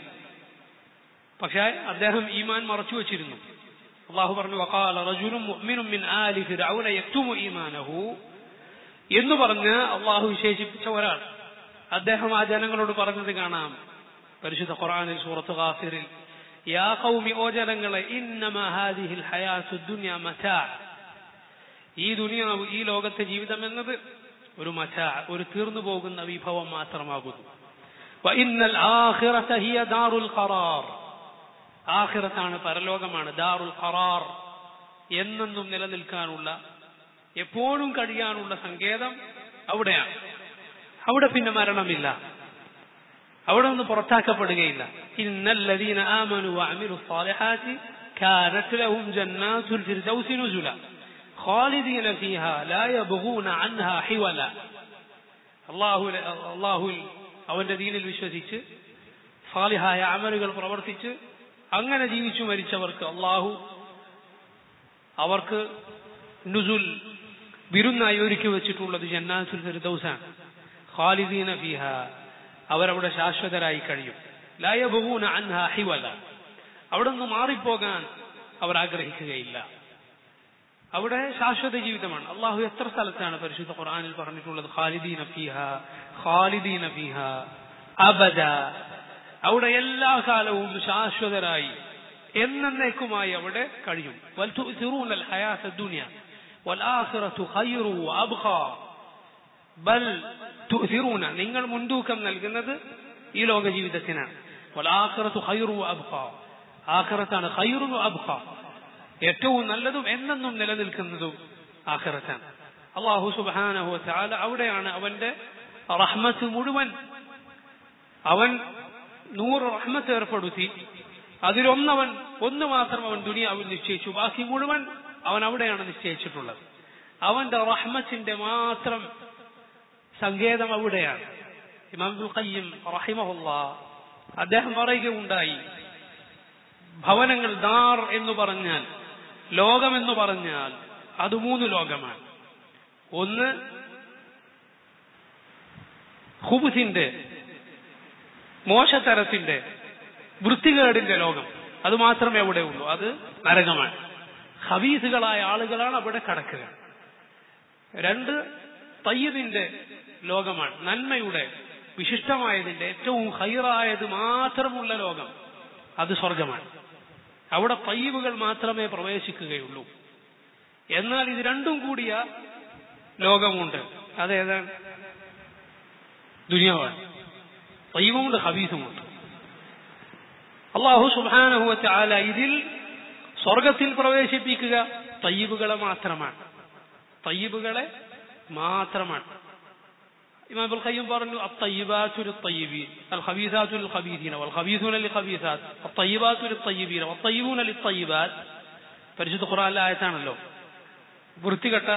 പക്ഷേ അദ്ദേഹം ഈമാൻ മറച്ചു വച്ചിരുന്നു അള്ളാഹു പറഞ്ഞു വഖാല റജുലും മുഅ്മിനും മിൻ ആലി ഫിറഔന യക്തുമു ഈമാനഹു എന്ന് പറഞ്ഞ് അള്ളാഹു വിശേഷിപ്പിച്ച ഒരാൾ അദ്ദേഹം ആ ജനങ്ങളോട് പറഞ്ഞത് കാണാം പരിശുദ്ധ ഖുർആനിൽ സൂറത്ത് ഗാഫിറിൽ യാ ഖൗമി ഓ ജനങ്ങളെ ഇന്നമ ഹാദിഹിൽ ഹയാത്തു ദുനിയ മതാ ഈ ദുനിയാവ് ഈ ലോകത്തെ ജീവിതം എന്നത് ഒരു മതാ ഒരു തീർന്നു പോകുന്ന വിഭവം മാത്രമാകുന്നു വഇന്നൽ ആഖിറത ഹിയ ദാറുൽ ഖറാർ ആഖിറത്താണ് പരലോകമാണ് ദാറുൽ ഖറാർ എന്നെന്നും നിലനിൽക്കാനുള്ള എപ്പോഴും കഴിയാനുള്ള സങ്കേതം അവിടെയാണ് അവിടെ പിന്നെ മരണമില്ല അവിടെ നിന്ന് പുറത്താക്കപ്പെടുകയില്ല ഇന്നല്ലദീന ആമനു വഅമിലു സ്സാലിഹാത്തി കാനത് ലഹും ജന്നാത്തുൽ ഫിർദൗസി നുസുല ഖാലിദീന ഫീഹാ ലാ യബ്ഗൂന അൻഹാ ഹിവല അല്ലാഹു അല്ലാഹുൽ അവന്റെ ദീനിൽ വിശ്വസിച്ച് സാലിഹായ അമലുകൾ പ്രവർത്തിച്ച് അങ്ങനെ ജീവിച്ചു മരിച്ചവർക്ക് അള്ളാഹു അവർക്ക് നുസുൽ വിരുന്നായി ഒരുക്കി വെച്ചിട്ടുള്ളത് ജന്നാത്തുൽ ഫിർദൗസാണ് ഖാലിദീന ഫീഹ അവരവിടെ ശാശ്വതരായി കഴിയും ലായബൂന അൻഹ ഹിവല അവിടെ നിന്ന് മാറിപ്പോകാൻ അവർ ആഗ്രഹിക്കുകയില്ല അവിടെ ശാശ്വത ജീവിതമാണ് അള്ളാഹു എത്ര സ്ഥലത്താണ് പരിശുദ്ധ ഖുർആനിൽ പറഞ്ഞിട്ടുള്ളത് ഖാലിദീന ഫീഹ ഖാലിദീന ഫീഹ അബദ അവിടെ എല്ലാ കാലവും ശാശ്വതരായി എന്നേക്കുമായി അവിടെ കഴിയും വൽ തുഅ്സിറൂന അൽ ഹയാത്ത ദുനിയ വൽ ആഖിറതു ഖൈറു വഅബ്ഖാ ബൽ തുഅ്സിറൂന നിങ്ങൾ മുൻതൂക്കം നൽകുന്നത് ഈ ലോക ജീവിതത്തിനാണ് വൽ ആഖിറതു ഖൈറു വഅബ്ഖാ ആഖിറത്താണ് ഖൈറു വഅബ്ഖാ ഏറ്റവും നല്ലതും എന്നെന്നും നിലനിൽക്കുന്നതും ആഖിറത്താണ് അള്ളാഹു സുബ്ഹാനഹു വതആല അവിടെയാണ് അവന്റെ റഹ്മത്ത് മുഴുവൻ അവൻ നൂറ് റഹ്മത്ത് ഏർപ്പെടുത്തി അതിലൊന്നവൻ ഒന്ന് മാത്രം അവൻ ദുനിയാവിൽ നിശ്ചയിച്ചു ബാക്കി മുഴുവൻ അവൻ അവിടെയാണ് നിശ്ചയിച്ചിട്ടുള്ളത് അവന്റെ റഹ്മത്തിന്റെ മാത്രം സങ്കേതം അവിടെയാണ് ഇമാമുൽ ഖയ്യിം റഹിമഹുല്ല അദ്ദേഹം പറയുകയുണ്ടായി ഭവനങ്ങൾ ദാർ എന്ന് പറഞ്ഞാൽ ലോകമെന്ന് പറഞ്ഞാൽ അത് മൂന്ന് ലോകമാണ് ഒന്ന് ഹുബുസിന്റെ മോശത്തരത്തിന്റെ വൃത്തികേടിന്റെ ലോകം അത് മാത്രമേ അവിടെ ഉള്ളൂ അത് നരകമാണ് ഹവീസുകളായ ആളുകളാണ് അവിടെ കടക്കുക രണ്ട് തയ്യബിന്റെ ലോകമാണ് നന്മയുടെ വിശിഷ്ടമായതിന്റെ ഏറ്റവും ഹൈറായത് മാത്രമുള്ള ലോകം അത് സ്വർഗമാണ് അവിടെ തയ്യബുകൾ മാത്രമേ പ്രവേശിക്കുകയുള്ളൂ എന്നാൽ ഇത് രണ്ടും കൂടിയ ലോകമുണ്ട് അതേതാണ് ദുനിയാവാണ് തയ്യബുമുണ്ട് ഹബീസുമുണ്ട് അള്ളാഹു സുബാനഹുവച്ച ആല ഇതിൽ സ്വർഗത്തിൽ പ്രവേശിപ്പിക്കുക തയ്യബുകളെ മാത്രമാണ് തയ്യബുകളെ മാത്രമാണ് ഇമാം ഇബ്നുൽ ഖയ്യിം പറഞ്ഞു അത്തയ്യിബാത്തു ലിത്തയ്യിബീൻ അൽ ഖബീസാത്തു ലിൽ ഖബീസീന വൽ ഖബീസൂന ലിൽ ഖബീസാത്ത് അത്തയ്യിബാത്തു ലിത്തയ്യിബീന വത്തയ്യിബൂന ലിത്തയ്യിബാത്ത് പരിശുദ്ധ ഖുർആനിലെ ആയത്താണല്ലോ വൃത്തികെട്ട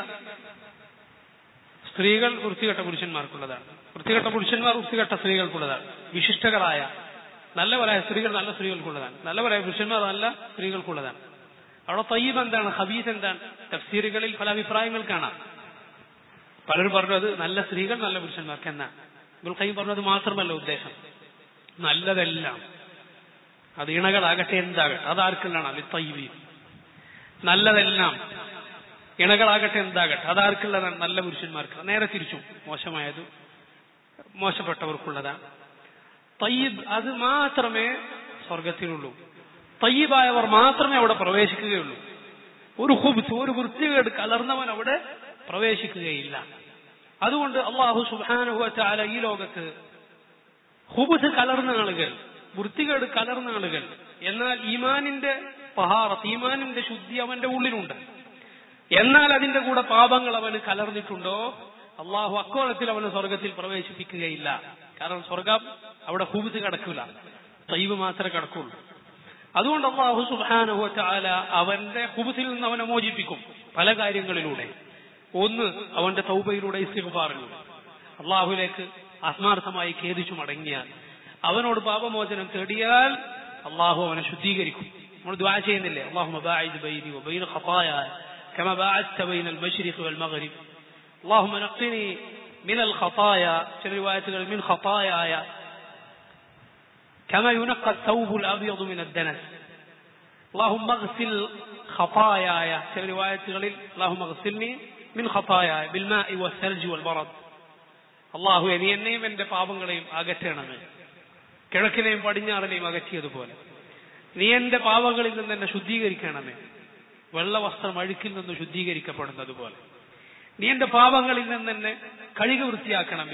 സ്ത്രീകൾ വൃത്തികെട്ട പുരുഷന്മാർക്കുള്ളതാണ് വൃത്തികെട്ട പുരുഷന്മാർ വൃത്തികെട്ട സ്ത്രീകൾക്കുള്ളതാണ് വിശിഷ്ടകളായ നല്ലവരായ സ്ത്രീകൾ നല്ല സ്ത്രീകൾക്കുള്ളതാണ് നല്ലവരായ പുരുഷന്മാർ നല്ല സ്ത്രീകൾക്കുള്ളതാണ് അവിടെ തയ്യബ് എന്താണ് ഹബീസ് എന്താണ് തഫ്സീറുകളിൽ പല അഭിപ്രായങ്ങൾ കാണാം പലരും പറഞ്ഞു അത് നല്ല സ്ത്രീകൾ നല്ല പുരുഷന്മാർക്ക് എന്നാണ് ഇബുൽ ഖയ്യിം പറഞ്ഞത് മാത്രമല്ല ഉദ്ദേശം നല്ലതെല്ലാം അത് ഇണകളാകട്ടെ എന്താകട്ടെ അതാർക്കുള്ളതാണ് അത് തയ്യബി നല്ലതെല്ലാം ഇണകളാകട്ടെ എന്താകട്ടെ അതാർക്കുള്ളതാണ് നല്ല പുരുഷന്മാർക്ക് നേരെ തിരിച്ചു മോശമായത് മോശപ്പെട്ടവർക്കുള്ളതാണ് തയ്യബ് അത് മാത്രമേ സ്വർഗത്തിലുള്ളൂ തയ്യബായവർ മാത്രമേ അവിടെ പ്രവേശിക്കുകയുള്ളൂ ഒരു ഹുബ്സ് ഒരു വൃത്തികേട് കലർന്നവൻ അവിടെ പ്രവേശിക്കുകയില്ല അതുകൊണ്ട് അള്ളാഹു സുബാനുഹ ചാല ഈ ലോകത്ത് ഹുബുസ് കലർന്ന ആളുകൾ വൃത്തികേട് കലർന്ന ആളുകൾ എന്നാൽ ഈമാനിന്റെ പഹാറത്ത് ഈമാനിന്റെ ശുദ്ധി അവന്റെ ഉള്ളിലുണ്ട് എന്നാൽ അതിന്റെ കൂടെ പാപങ്ങൾ അവന് കലർന്നിട്ടുണ്ടോ അള്ളാഹു അക്കോളത്തിൽ അവന് സ്വർഗത്തിൽ പ്രവേശിപ്പിക്കുകയില്ല കാരണം സ്വർഗം അവിടെ ഹുബുസ് കിടക്കില്ല തൈവ് മാത്രമേ കിടക്കുള്ളൂ അതുകൊണ്ട് അള്ളാഹു സുബാനുഹു ചാല അവന്റെ ഹുബുസിൽ നിന്ന് അവനെ മോചിപ്പിക്കും പല കാര്യങ്ങളിലൂടെ ഒന്ന് അവന്റെ തൗബയിലൂടെ ഇസ്തിഗ്ഫാറിലൂടെ അള്ളാഹുലേക്ക് ആത്മാർത്ഥമായി ഖേദിച്ചു മടങ്ങിയാൽ അവനോട് പാപമോചനം തേടിയാൽ അള്ളാഹു അവനെ ശുദ്ധീകരിക്കും നമ്മൾ ദ്വാ ചെയ്യുന്നില്ലേ അള്ളാഹു മബായിദ് ബൈനി വബൈന ഖതായ كما باعدت بين المشرق والمغرب اللهم نقني من الخطايا في رواية من خطاياي كما ينقى الثوب الأبيض من الدنس اللهم اغسل خطاياي في رواية اللهم اغسلني من خطاياي بالماء والثلج والبرد അള്ളാഹു നീ എന്നെയും എന്റെ പാപങ്ങളെയും അകറ്റണമേ കിഴക്കിനെയും പടിഞ്ഞാറിനെയും അകറ്റിയതുപോലെ നീ എന്റെ പാപങ്ങളിൽ നിന്ന് എന്നെ ശുദ്ധീകരിക്കണമേ വെള്ളവസ്ത്രം അഴുക്കിൽ നിന്ന് ശുദ്ധീകരിക്കപ്പെടുന്നത് പോലെ നീ എന്റെ പാപങ്ങളിൽ നിന്ന് എന്നെ കഴുകി വൃത്തിയാക്കണം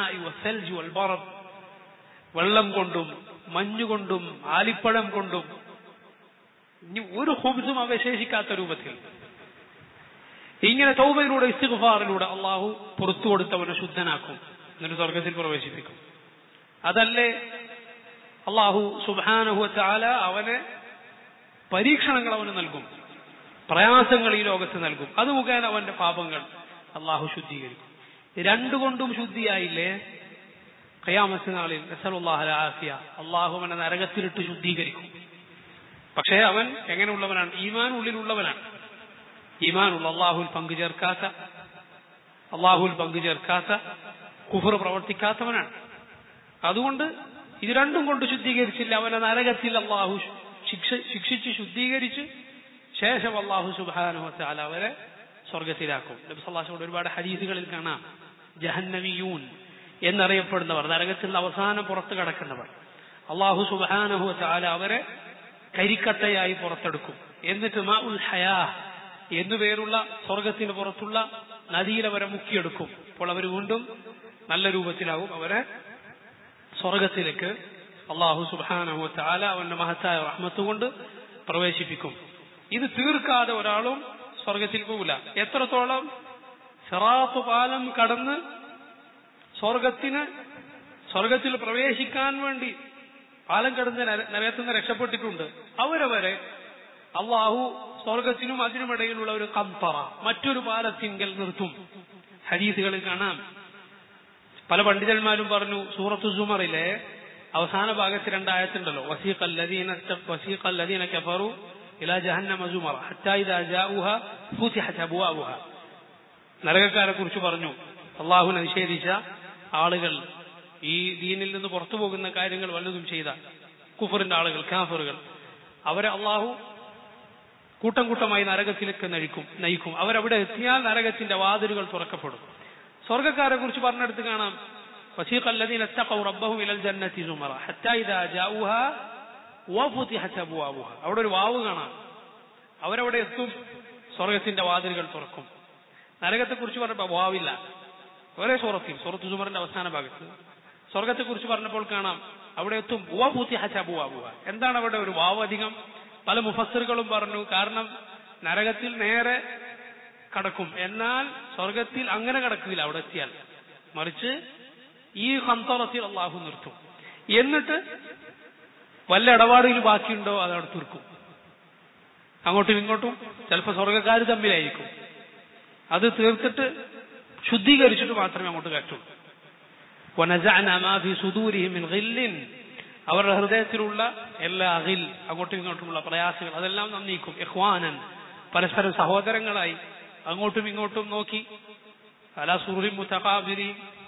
വെള്ളം കൊണ്ടും മഞ്ഞുകൊണ്ടും ആലിപ്പഴം കൊണ്ടും ഇനി ഒരു ഹുബ്സും അവശേഷിക്കാത്ത രൂപത്തിൽ ഇങ്ങനെ തൗബയിലൂടെ ഇസ്തിഗ്ഫാറിലൂടെ അള്ളാഹു പുറത്തു കൊടുത്തവനെ ശുദ്ധനാക്കും എന്നിട്ട് സ്വർഗത്തിൽ പ്രവേശിപ്പിക്കും അതല്ലേ അള്ളാഹു സുബാനഹു ചാല അവന് പരീക്ഷണങ്ങൾ അവന് നൽകും പ്രയാസങ്ങൾ ഈ ലോകത്ത് നൽകും അത് മുഖേന അവന്റെ പാപങ്ങൾ അള്ളാഹു ശുദ്ധീകരിക്കും രണ്ടുകൊണ്ടും ശുദ്ധിയായില്ലേ ഖയാമത്ത് നാളിൽ നസലുല്ലാഹലാഫിയ അള്ളാഹു അവനെ നരകത്തിലിട്ട് ശുദ്ധീകരിക്കും പക്ഷേ അവൻ എങ്ങനെയുള്ളവനാണ് ഈമാൻ ഉള്ളിലുള്ളവനാണ് ഈമാനുള്ള അള്ളാഹുൽ പങ്കു ചേർക്കാത്ത അള്ളാഹുൽ പങ്കു ചേർക്കാത്ത കുഫർ പ്രവർത്തിക്കാത്തവനാണ് അതുകൊണ്ട് ഇത് രണ്ടും കൊണ്ട് ശുദ്ധീകരിച്ചില്ല അവനെ നരകത്തിൽ അള്ളാഹു ശിക്ഷ ശിക്ഷിച്ച് ശുദ്ധീകരിച്ച് ശേഷം അള്ളാഹു സുബാനുഹത്താല അവരെ സ്വർഗത്തിലാക്കും നബി സല്ലാഹുടെ ഒരുപാട് ഹരീസുകളിൽ കാണാം ജഹന്നവിയൂൻ എന്നറിയപ്പെടുന്നവർ നരകത്തിൽ അവസാനം പുറത്ത് കിടക്കുന്നവർ അള്ളാഹു സുബാനഹു ചാല അവരെ കരിക്കട്ടയായി പുറത്തെടുക്കും എന്നിട്ട് മാ ഉൽ ഹയാ എന്നുപേരുള്ള സ്വർഗത്തിന് പുറത്തുള്ള നദിയിൽ അവരെ മുക്കിയെടുക്കും അപ്പോൾ അവർ വീണ്ടും നല്ല രൂപത്തിലാവും അവരെ സ്വർഗത്തിലേക്ക് അള്ളാഹു സുബാനഹു ചാല അവന്റെ മഹത്തായ റഹ്മത്ത് കൊണ്ട് പ്രവേശിപ്പിക്കും ഇത് തീർക്കാതെ ഒരാളും സ്വർഗത്തിൽ പോകില്ല എത്രത്തോളം സെറാഫ് പാലം കടന്ന് സ്വർഗത്തിന് സ്വർഗത്തിൽ പ്രവേശിക്കാൻ വേണ്ടി പാലം കടന്ന് നരകത്തുനിന്ന് രക്ഷപ്പെട്ടിട്ടുണ്ട് അവരവരെ അള്ളാഹു സ്വർഗത്തിനും അതിനുമിടയിലുള്ള ഒരു കമ്പറ മറ്റൊരു പാലത്തിങ്കൽ നിർത്തും ഹരീസുകളിൽ കാണാം പല പണ്ഡിതന്മാരും പറഞ്ഞു സൂറത്തു സുമറിലെ അവസാന ഭാഗത്ത് രണ്ടായത്തുണ്ടല്ലോ വസീഖല്ലദീന വസീഖല്ലദീന കഫറു إلى جهنم زمرا حتى إذا جاءوها فتحت أبوابها നരകക്കാരെ കുറിച്ച് പറഞ്ഞു അള്ളാഹുനെ നിഷേധിച്ച ആളുകൾ ഈ ദീനിൽ നിന്ന് പുറത്തു പോകുന്ന കാര്യങ്ങൾ വല്ലതും ചെയ്ത കുഫറിന്റെ ആളുകൾ കാഫറുകൾ അവരെ അള്ളാഹു കൂട്ടം കൂട്ടമായി നരകത്തിലേക്ക് നയിക്കും നയിക്കും അവരവിടെ എത്തിയാൽ നരകത്തിന്റെ വാതിലുകൾ തുറക്കപ്പെടും സ്വർഗക്കാരെ കുറിച്ച് പറഞ്ഞെടുത്ത് കാണാം وسيق الذين اتقوا ربهم الى الجنه زمرا حتى اذا جاءوها وفتحت ابوابها അവിടെ ഒരു വാവ് കാണാം അവരവിടെ എത്തും സ്വർഗത്തിന്റെ വാതിലുകൾ തുറക്കും നരകത്തെ കുറിച്ച് പറഞ്ഞപ്പോൾ വാവില്ല ഒരേ സൂറത്തിൽ സൂറത്ത് സുമറിന്റെ അവസാന ഭാഗത്ത് സ്വർഗത്തെ കുറിച്ച് പറഞ്ഞപ്പോൾ കാണാം അവിടെ എത്തും അബുവാബുവ എന്താണ് അവിടെ ഒരു വാവ് അധികം പല മുഫസറുകളും പറഞ്ഞു കാരണം നരകത്തിൽ നേരെ കടക്കും എന്നാൽ സ്വർഗത്തിൽ അങ്ങനെ കടക്കില്ല അവിടെ എത്തിയാൽ മറിച്ച് ഈ ഹന്തറത്തിൽ അള്ളാഹു നിർത്തും എന്നിട്ട് വല്ല ഇടപാടുകൾ ബാക്കിയുണ്ടോ അത് അവിടെ തീർക്കും അങ്ങോട്ടും ഇങ്ങോട്ടും ചിലപ്പോൾ സ്വർഗക്കാർ തമ്മിലായിരിക്കും അത് തീർത്തിട്ട് ശുദ്ധീകരിച്ചിട്ട് മാത്രമേ അങ്ങോട്ട് കയറ്റുള്ളൂ وَنَزَعْنَا مَا فِي صُدُورِهِمْ مِنْ غِلٍّ അവരുടെ ഹൃദയത്തിലുള്ള എല്ലാ അഖിൽ അങ്ങോട്ടും ഇങ്ങോട്ടുമുള്ള പ്രയാസങ്ങൾ അതെല്ലാം നാം നീക്കും ഇഖ്വാനൻ പരസ്പരം സഹോദരങ്ങളായി അങ്ങോട്ടും ഇങ്ങോട്ടും നോക്കി അലാ സുറുറി മുത്തഖാബിരി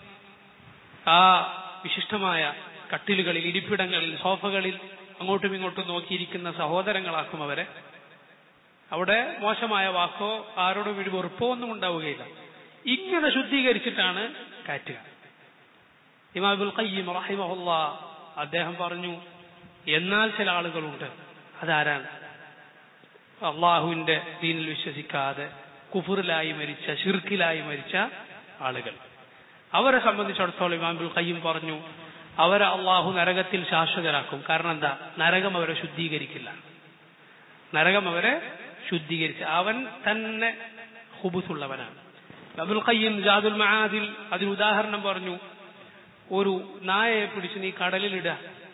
ആ വിശിഷ്ടമായ കട്ടിലുകളിൽ ഇരിപ്പിടങ്ങളിൽ സോഫകളിൽ അങ്ങോട്ടും ഇങ്ങോട്ടും നോക്കിയിരിക്കുന്ന സഹോദരങ്ങളാക്കും അവരെ അവിടെ മോശമായ വാക്കോ ആരോടും ഒരു വെറുപ്പോ ഒന്നും ഉണ്ടാവുകയില്ല ഇങ്ങനെ ശുദ്ധീകരിച്ചിട്ടാണ് കാറ്റുക ഇമാബുൽ ഖയ്യിം റഹിമഹുല്ല അദ്ദേഹം പറഞ്ഞു എന്നാൽ ചില ആളുകളുണ്ട് അതാരാണ് അള്ളാഹുവിന്റെ ദീനിൽ വിശ്വസിക്കാതെ കുഫുറിലായി മരിച്ച ഷിർക്കിലായി മരിച്ച ആളുകൾ അവരെ സംബന്ധിച്ചിടത്തോളം ഇമാബുൽ ഖയ്യിം പറഞ്ഞു അവരെ അള്ളാഹു നരകത്തിൽ ശാശ്വതരാക്കും കാരണം എന്താ നരകം അവരെ ശുദ്ധീകരിക്കില്ല നരകം അവരെ ശുദ്ധീകരിച്ച് അവൻ തന്നെ ഹുബുസുള്ളവനാണ് അബുൽ ഖയ്യിം ജാദുൽ മഹാദിൽ അതിന് ഉദാഹരണം പറഞ്ഞു ഒരു നായയെ പിടിച്ച് നീ കടലിലിട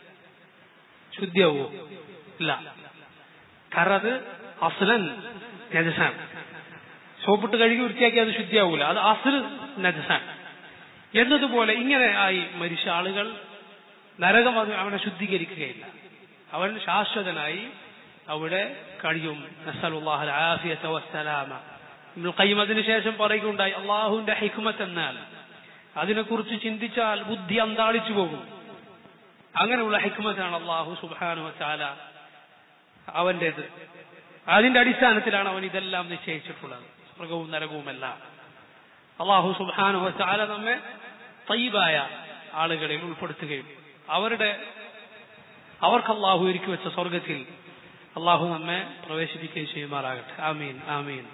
ശുദ്ധിയാവോ ഇല്ല കാരണം അത് അസ്ലൻ നജസാണ് സോപ്പിട്ട് കഴുകി വൃത്തിയാക്കി അത് ശുദ്ധിയാവൂല അത് അസ്ൽ നജസാണ് എന്നതുപോലെ ഇങ്ങനെ ആയി മരിച്ച ആളുകൾ നരകം അത് അവനെ ശുദ്ധീകരിക്കുകയില്ല അവൻ ശാശ്വതനായി അവിടെ കഴിയും നസലുല്ലാഹൽ ആഫിയത വസ്സലാമ ഇബ്നുൽ ഖയ്യിം അതിനുശേഷം പറയുകയുണ്ടായി അള്ളാഹുവിന്റെ ഹിക്മത്ത് എന്നാൽ അതിനെക്കുറിച്ച് ചിന്തിച്ചാൽ ബുദ്ധി അന്താളിച്ചു പോകും അങ്ങനെയുള്ള ഹിക്മത്താണ് അള്ളാഹു സുബാനു വച്ചാല അവന്റേത് അതിന്റെ അടിസ്ഥാനത്തിലാണ് അവൻ ഇതെല്ലാം നിശ്ചയിച്ചിട്ടുള്ളത് സ്വർഗവും നരകവുമെല്ലാം അള്ളാഹു സുബാനു വച്ചാല നമ്മെ തയ്യബായ ആളുകളിൽ ഉൾപ്പെടുത്തുകയും അവരുടെ അവർക്ക് അള്ളാഹു ഒരുക്കി വെച്ച സ്വർഗത്തിൽ അള്ളാഹു നമ്മെ പ്രവേശിപ്പിക്കുകയും ചെയ്യുമാറാകട്ടെ ആമീൻ ആമീൻ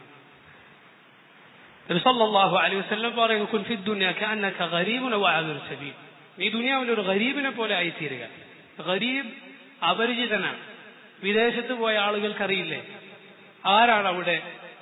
സല്ലല്ലാഹു അലൈഹി വസല്ലം പറയുന്നു കുൻ ഫി ദുനിയ കഅന്നക ഗരീബുൻ വ ആബിർ സബീൽ ഈ ദുനിയാവിൽ ഒരു ഗരീബിനെ പോലെ ആയിത്തീരുക ഗരീബ് അപരിചിതനാണ് വിദേശത്ത് പോയ ആളുകൾക്കറിയില്ലേ ആരാണ് അവിടെ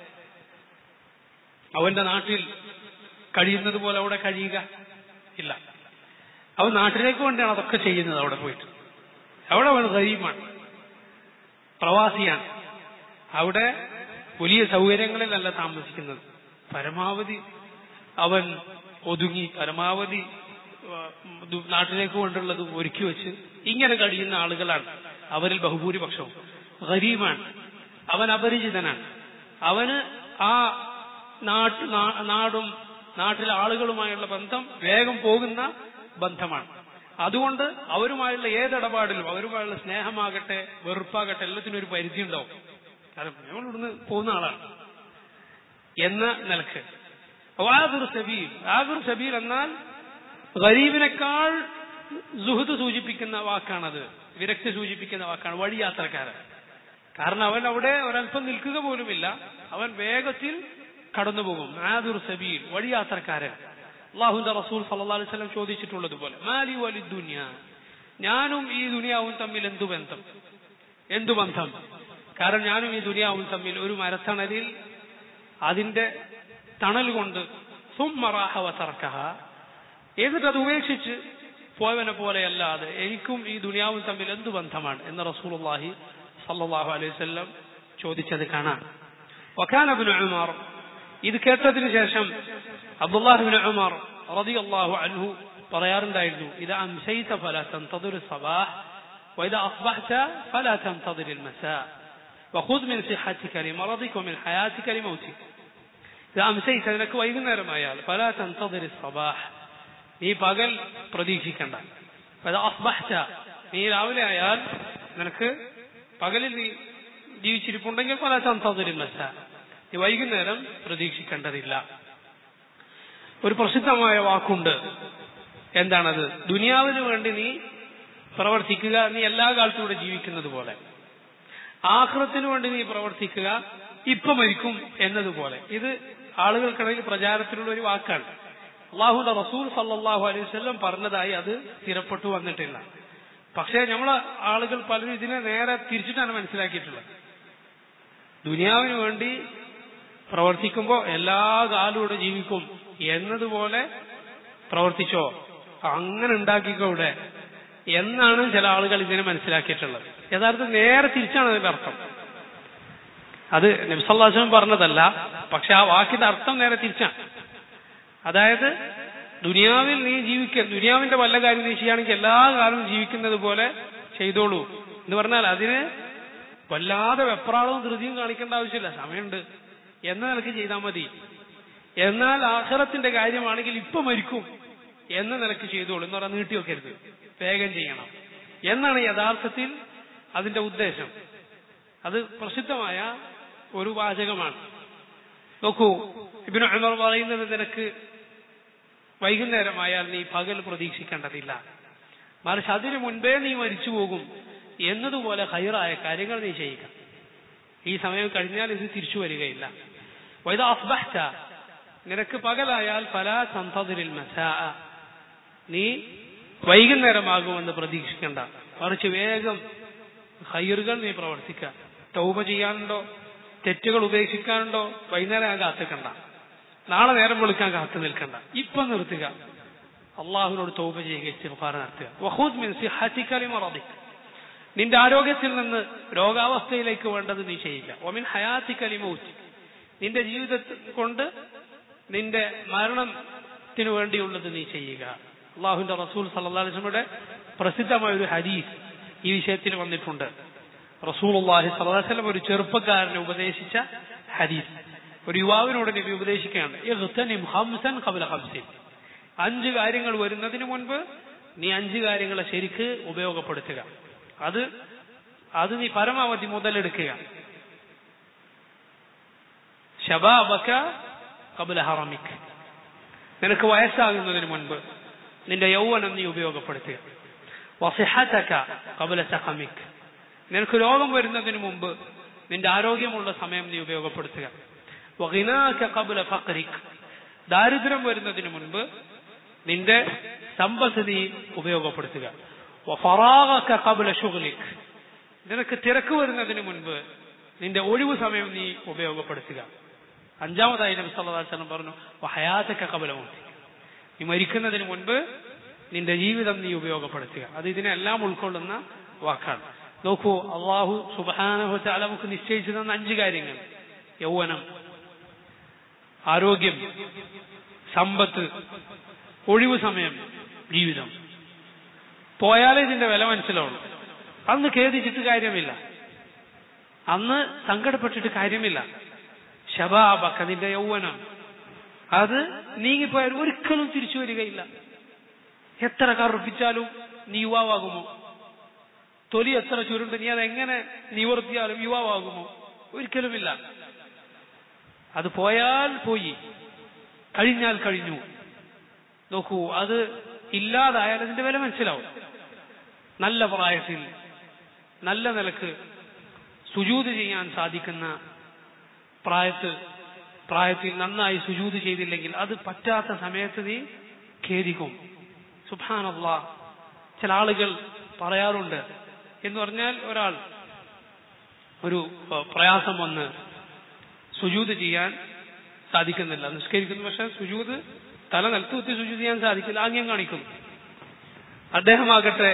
അവന്റെ നാട്ടിൽ കഴിയുന്നത് പോലെ അവിടെ കഴിയുക ഇല്ല അവൻ നാട്ടിലേക്ക് വേണ്ടിയാണ് അതൊക്കെ ചെയ്യുന്നത് അവിടെ പോയിട്ട് അവിടെ അവൻ ഗരീബാണ് പ്രവാസിയാണ് അവിടെ വലിയ സൗകര്യങ്ങളിലല്ല താമസിക്കുന്നത് പരമാവധി അവൻ ഒതുങ്ങി പരമാവധി നാട്ടിലേക്ക് കൊണ്ടുള്ളത് ഒരുക്കി വെച്ച് ഇങ്ങനെ കഴിയുന്ന ആളുകളാണ് അവരിൽ ബഹുഭൂരിപക്ഷവും ഗരീബാണ് അവൻ അപരിചിതനാണ് അവന് ആ നാട്ട് നാടും നാട്ടിലെ ആളുകളുമായുള്ള ബന്ധം വേഗം പോകുന്ന ബന്ധമാണ് അതുകൊണ്ട് അവരുമായുള്ള ഏതിടപാടിലും അവരുമായുള്ള സ്നേഹമാകട്ടെ വെറുപ്പാകട്ടെ എല്ലാത്തിനും ഒരു പരിധി ഉണ്ടാവും കാരണം ഞങ്ങൾ ഇവിടുന്ന് പോകുന്ന ആളാണ് എന്ന നിലക്ക് ആബുർ സബീൽ ആബുർ സബീൽ എന്നാൽ ഗരീബിനേക്കാൾ സുഹൃത്ത് സൂചിപ്പിക്കുന്ന വാക്കാണത് വിരക്തി സൂചിപ്പിക്കുന്ന വാക്കാണ് വഴിയാത്രക്കാരൻ കാരണം അവൻ അവിടെ ഒരല്പം നിൽക്കുക പോലുമില്ല അവൻ വേഗത്തിൽ കടന്നു പോകും ആദുർ സബീൽ വഴിയാത്രക്കാരൻ അള്ളാഹുന്റെ റസൂൽ സല്ലാ അലൈഹി സ്വലം ചോദിച്ചിട്ടുള്ളത് പോലെ മാലി വലി ദുനിയ ഞാനും ഈ ദുനിയാവും തമ്മിൽ എന്തു ബന്ധം എന്തു ബന്ധം കാരണം ഞാനും ഈ ദുനിയാവും തമ്മിൽ ഒരു മരത്തണലിൽ അതിന്റെ തണൽ കൊണ്ട് സുമ്മറാഹവസർക്കഹ എന്നിട്ട് അത് ഉപേക്ഷിച്ച് പോയവനെ പോലെയല്ലാതെ എനിക്കും ഈ ദുനിയാവും തമ്മിൽ എന്തു ബന്ധമാണ് എന്ന് റസൂലുള്ളാഹി സല്ലല്ലാഹു അലൈഹി വസല്ലം ചോദിച്ചത് കാണാം വക്കാനബിന് ഉമർ ഇത് കേട്ടതിന് ശേഷം അബ്ദുല്ലാഹിബിന് ഉമർ റളിയല്ലാഹു അൻഹു പറയാറുണ്ടായിരുന്നു ഇത് അംസൈത ഫല തന്തദിർ സബാഹ് وإذا أصبحت فلا تنتظر المساء وخذ من صحتك لمرضك ومن حياتك لموتك إذا أمسيت നിനക്ക് വൈകുന്നേരമായാൽ فلا تنتظر الصباح നീ പകൽ പ്രതീക്ഷിക്കണ്ട فإذا أصبحت നീ രാവിലെ ആയാൽ നിനക്ക് പകലിൽ നീ ജീവിച്ചിരിപ്പുണ്ടെങ്കിൽ പല തന്തതിരി മസ നീ വൈകുന്നേരം പ്രതീക്ഷിക്കേണ്ടതില്ല ഒരു പ്രസിദ്ധമായ വാക്കുണ്ട് എന്താണത് ദുനിയാവിന് വേണ്ടി നീ പ്രവർത്തിക്കുക നീ എല്ലാ കാലത്തും ഇവിടെ ജീവിക്കുന്നത് പോലെ ആഹ്റത്തിന് വേണ്ടി നീ പ്രവർത്തിക്കുക ഇപ്പൊ മരിക്കും എന്നതുപോലെ ഇത് ആളുകൾക്കിടയിൽ പ്രചാരത്തിലുള്ള ഒരു വാക്കാണ് അള്ളാഹുന്റെ റസൂൽ സല്ലാഹു അലൈഹി വസല്ലം പറഞ്ഞതായി അത് സ്ഥിരപ്പെട്ടു വന്നിട്ടില്ല പക്ഷേ നമ്മളെ ആളുകൾ പലരും ഇതിനെ നേരെ തിരിച്ചിട്ടാണ് മനസ്സിലാക്കിയിട്ടുള്ളത് ദുനിയാവിന് വേണ്ടി പ്രവർത്തിക്കുമ്പോൾ എല്ലാ കാലവും ഇവിടെ ജീവിക്കും എന്നതുപോലെ പ്രവർത്തിച്ചോ അങ്ങനെ ഉണ്ടാക്കിക്കോ ഇവിടെ എന്നാണ് ചില ആളുകൾ ഇതിനെ മനസ്സിലാക്കിയിട്ടുള്ളത് യഥാർത്ഥം നേരെ തിരിച്ചാണ് അതിന്റെ അർത്ഥം അത് നബ്സല്ലാസ്ലം പറഞ്ഞതല്ല പക്ഷെ ആ വാക്കിന്റെ അർത്ഥം നേരെ തിരിച്ചാണ് അതായത് ദുനിയാവിൽ നീ ജീവിക്ക ദുനിയാവിന്റെ വല്ല കാര്യം നീ ചെയ്യുകയാണെങ്കിൽ എല്ലാ കാലവും ജീവിക്കുന്നത് പോലെ ചെയ്തോളൂ എന്ന് പറഞ്ഞാൽ അതിന് വല്ലാതെ വെപ്രാളവും ധൃതിയും കാണിക്കേണ്ട ആവശ്യമില്ല സമയമുണ്ട് എന്ന നിലക്ക് ചെയ്താൽ മതി എന്നാൽ ആഹ്റത്തിന്റെ കാര്യമാണെങ്കിൽ ഇപ്പൊ മരിക്കും എന്ന നിലക്ക് ചെയ്തോളൂ എന്ന് പറഞ്ഞാൽ നീട്ടി വെക്കരുത് വേഗം ചെയ്യണം എന്നാണ് യഥാർത്ഥത്തിൽ അതിന്റെ ഉദ്ദേശം അത് പ്രസിദ്ധമായ ഒരു വാചകമാണ് നോക്കൂ ഇബിന് അമർ പറയുന്നത് നിനക്ക് വൈകുന്നേരമായാൽ നീ പകൽ പ്രതീക്ഷിക്കേണ്ടതില്ല മറിച്ച് അതിനു മുൻപേ നീ മരിച്ചു പോകും എന്നതുപോലെ ഹൈറായ കാര്യങ്ങൾ നീ ചെയ്യുക ഈ സമയം കഴിഞ്ഞാൽ ഇത് തിരിച്ചു വരികയില്ല വൈദ അസ്ബഹ്ത നിനക്ക് പകലായാൽ പല സന്തതിരിൽ മസാ നീ വൈകുന്നേരമാകുമെന്ന് പ്രതീക്ഷിക്കണ്ട മറിച്ച് വേഗം ഹൈറുകൾ നീ പ്രവർത്തിക്കുക തൗബ ചെയ്യാനുണ്ടോ തെറ്റുകൾ ഉപേക്ഷിക്കാനുണ്ടോ വൈകുന്നേരം കാത്തിക്കണ്ട നാളെ നേരം വിളിക്കാൻ കാത്തു നിൽക്കണ്ട ഇപ്പൊ നിർത്തുക അള്ളാഹുവിനോട് തൗബ ചെയ്യുക ഇസ്തിഗ്ഫാർ നടത്തുക വഹൂദ് മിൻ സിഹത്തിക ലിമറദിക് നിന്റെ ആരോഗ്യത്തിൽ നിന്ന് രോഗാവസ്ഥയിലേക്ക് വേണ്ടത് നീ ചെയ്യുക ഒമിൻ ഹയാത്തിക ലിമൗത്ത് നിന്റെ ജീവിതത്തിൽ കൊണ്ട് നിന്റെ മരണത്തിന് വേണ്ടിയുള്ളത് നീ ചെയ്യുക അള്ളാഹുവിന്റെ റസൂൽ സല്ലല്ലാഹു അലൈഹി വസല്ലമയുടെ പ്രസിദ്ധമായ ഒരു ഹദീസ് ഈ വിഷയത്തിൽ വന്നിട്ടുണ്ട് റസൂൽ അള്ളാഹി സല്ലല്ലാഹു അലൈഹി വസല്ലം ഒരു ചെറുപ്പക്കാരനെ ഉപദേശിച്ച ഹദീസ് ഒരു യുവാവിനോട് നബി ഉപദേശിക്കുകയാണ് ഇഗ്തനിം ഹംസൻ ഖബല ഹംസിൻ അഞ്ച് കാര്യങ്ങൾ വരുന്നതിന് മുൻപ് നീ അഞ്ച് കാര്യങ്ങളെ ശരിക്ക് ഉപയോഗപ്പെടുത്തുക അത് അത് നീ പരമാവധി മുതലെടുക്കുക ഷബാബക കബല ഹറമിക് നിനക്ക് വയസ്സാകുന്നതിന് മുൻപ് നിന്റെ യൗവനം നീ ഉപയോഗപ്പെടുത്തുക വസിഹതക കബല സഖമിക് നിനക്ക് രോഗം വരുന്നതിന് മുമ്പ് നിന്റെ ആരോഗ്യമുള്ള സമയം നീ ഉപയോഗപ്പെടുത്തുക വഹിനാക കബല ഫഖറിക് ദാരിദ്ര്യം വരുന്നതിന് മുൻപ് നിന്റെ സമ്പത്ത് നീ ഉപയോഗപ്പെടുത്തുക വഫറാഗക കബല ഷുഗ്ലിക് നിനക്ക് തിരക്ക് വരുന്നതിന് മുൻപ് നിന്റെ ഒഴിവ് സമയം നീ ഉപയോഗപ്പെടുത്തുക അഞ്ചാമതായി നബി സല്ലല്ലാഹു അലൈഹി വസല്ലം പറഞ്ഞു വഹയാതക കബല മൗതി നീ മരിക്കുന്നതിന് മുൻപ് നിന്റെ ജീവിതം നീ ഉപയോഗപ്പെടുത്തുക അത് ഇതിനെല്ലാം ഉൾക്കൊള്ളുന്ന വാക്കാണ് നോക്കൂ അള്ളാഹു സുബാനഹു ചാല നമുക്ക് നിശ്ചയിച്ചു തന്ന അഞ്ച് കാര്യങ്ങൾ യൗവനം ആരോഗ്യം സമ്പത്ത് ഒഴിവ് സമയം ജീവിതം പോയാലേ ഇതിന്റെ വില മനസ്സിലാവുള്ളൂ അന്ന് ഖേദിച്ചിട്ട് കാര്യമില്ല അന്ന് സങ്കടപ്പെട്ടിട്ട് കാര്യമില്ല ശബാബക്ക നിന്റെ യൗവനം അത് നീങ്ങിപ്പോയാൽ ഒരിക്കലും തിരിച്ചു വരികയില്ല എത്ര കറുപ്പിച്ചാലും നീ യുവാവാകുമോ തൊലി എത്ര ചുരുണ്ട് നീ അതെങ്ങനെ നിവർത്തിയാലും യുവാവാകുമോ ഒരിക്കലുമില്ല അത് പോയാൽ പോയി കഴിഞ്ഞാൽ കഴിഞ്ഞു നോക്കൂ അത് ഇല്ലാതായാൽ അതിന്റെ വില മനസ്സിലാവും നല്ല പ്രായത്തിൽ നല്ല നിലക്ക് സുജൂത് ചെയ്യാൻ സാധിക്കുന്ന പ്രായത്ത് പ്രായത്തിൽ നന്നായി സുജൂത് ചെയ്തില്ലെങ്കിൽ അത് പറ്റാത്ത സമയത്ത് നീ ഖേദിക്കും സുഭാനല്ല ചില ആളുകൾ പറയാറുണ്ട് എന്ന് പറഞ്ഞാൽ ഒരാൾ ഒരു പ്രയാസം വന്ന് സുജൂത് ചെയ്യാൻ സാധിക്കുന്നില്ല നിഷ്കരിക്കുന്നു പക്ഷെ സുജൂത് തല നിലത്തുകുത്തി സുജൂത് ചെയ്യാൻ സാധിക്കില്ല ആംഗ്യം കാണിക്കുന്നു അദ്ദേഹമാകട്ടെ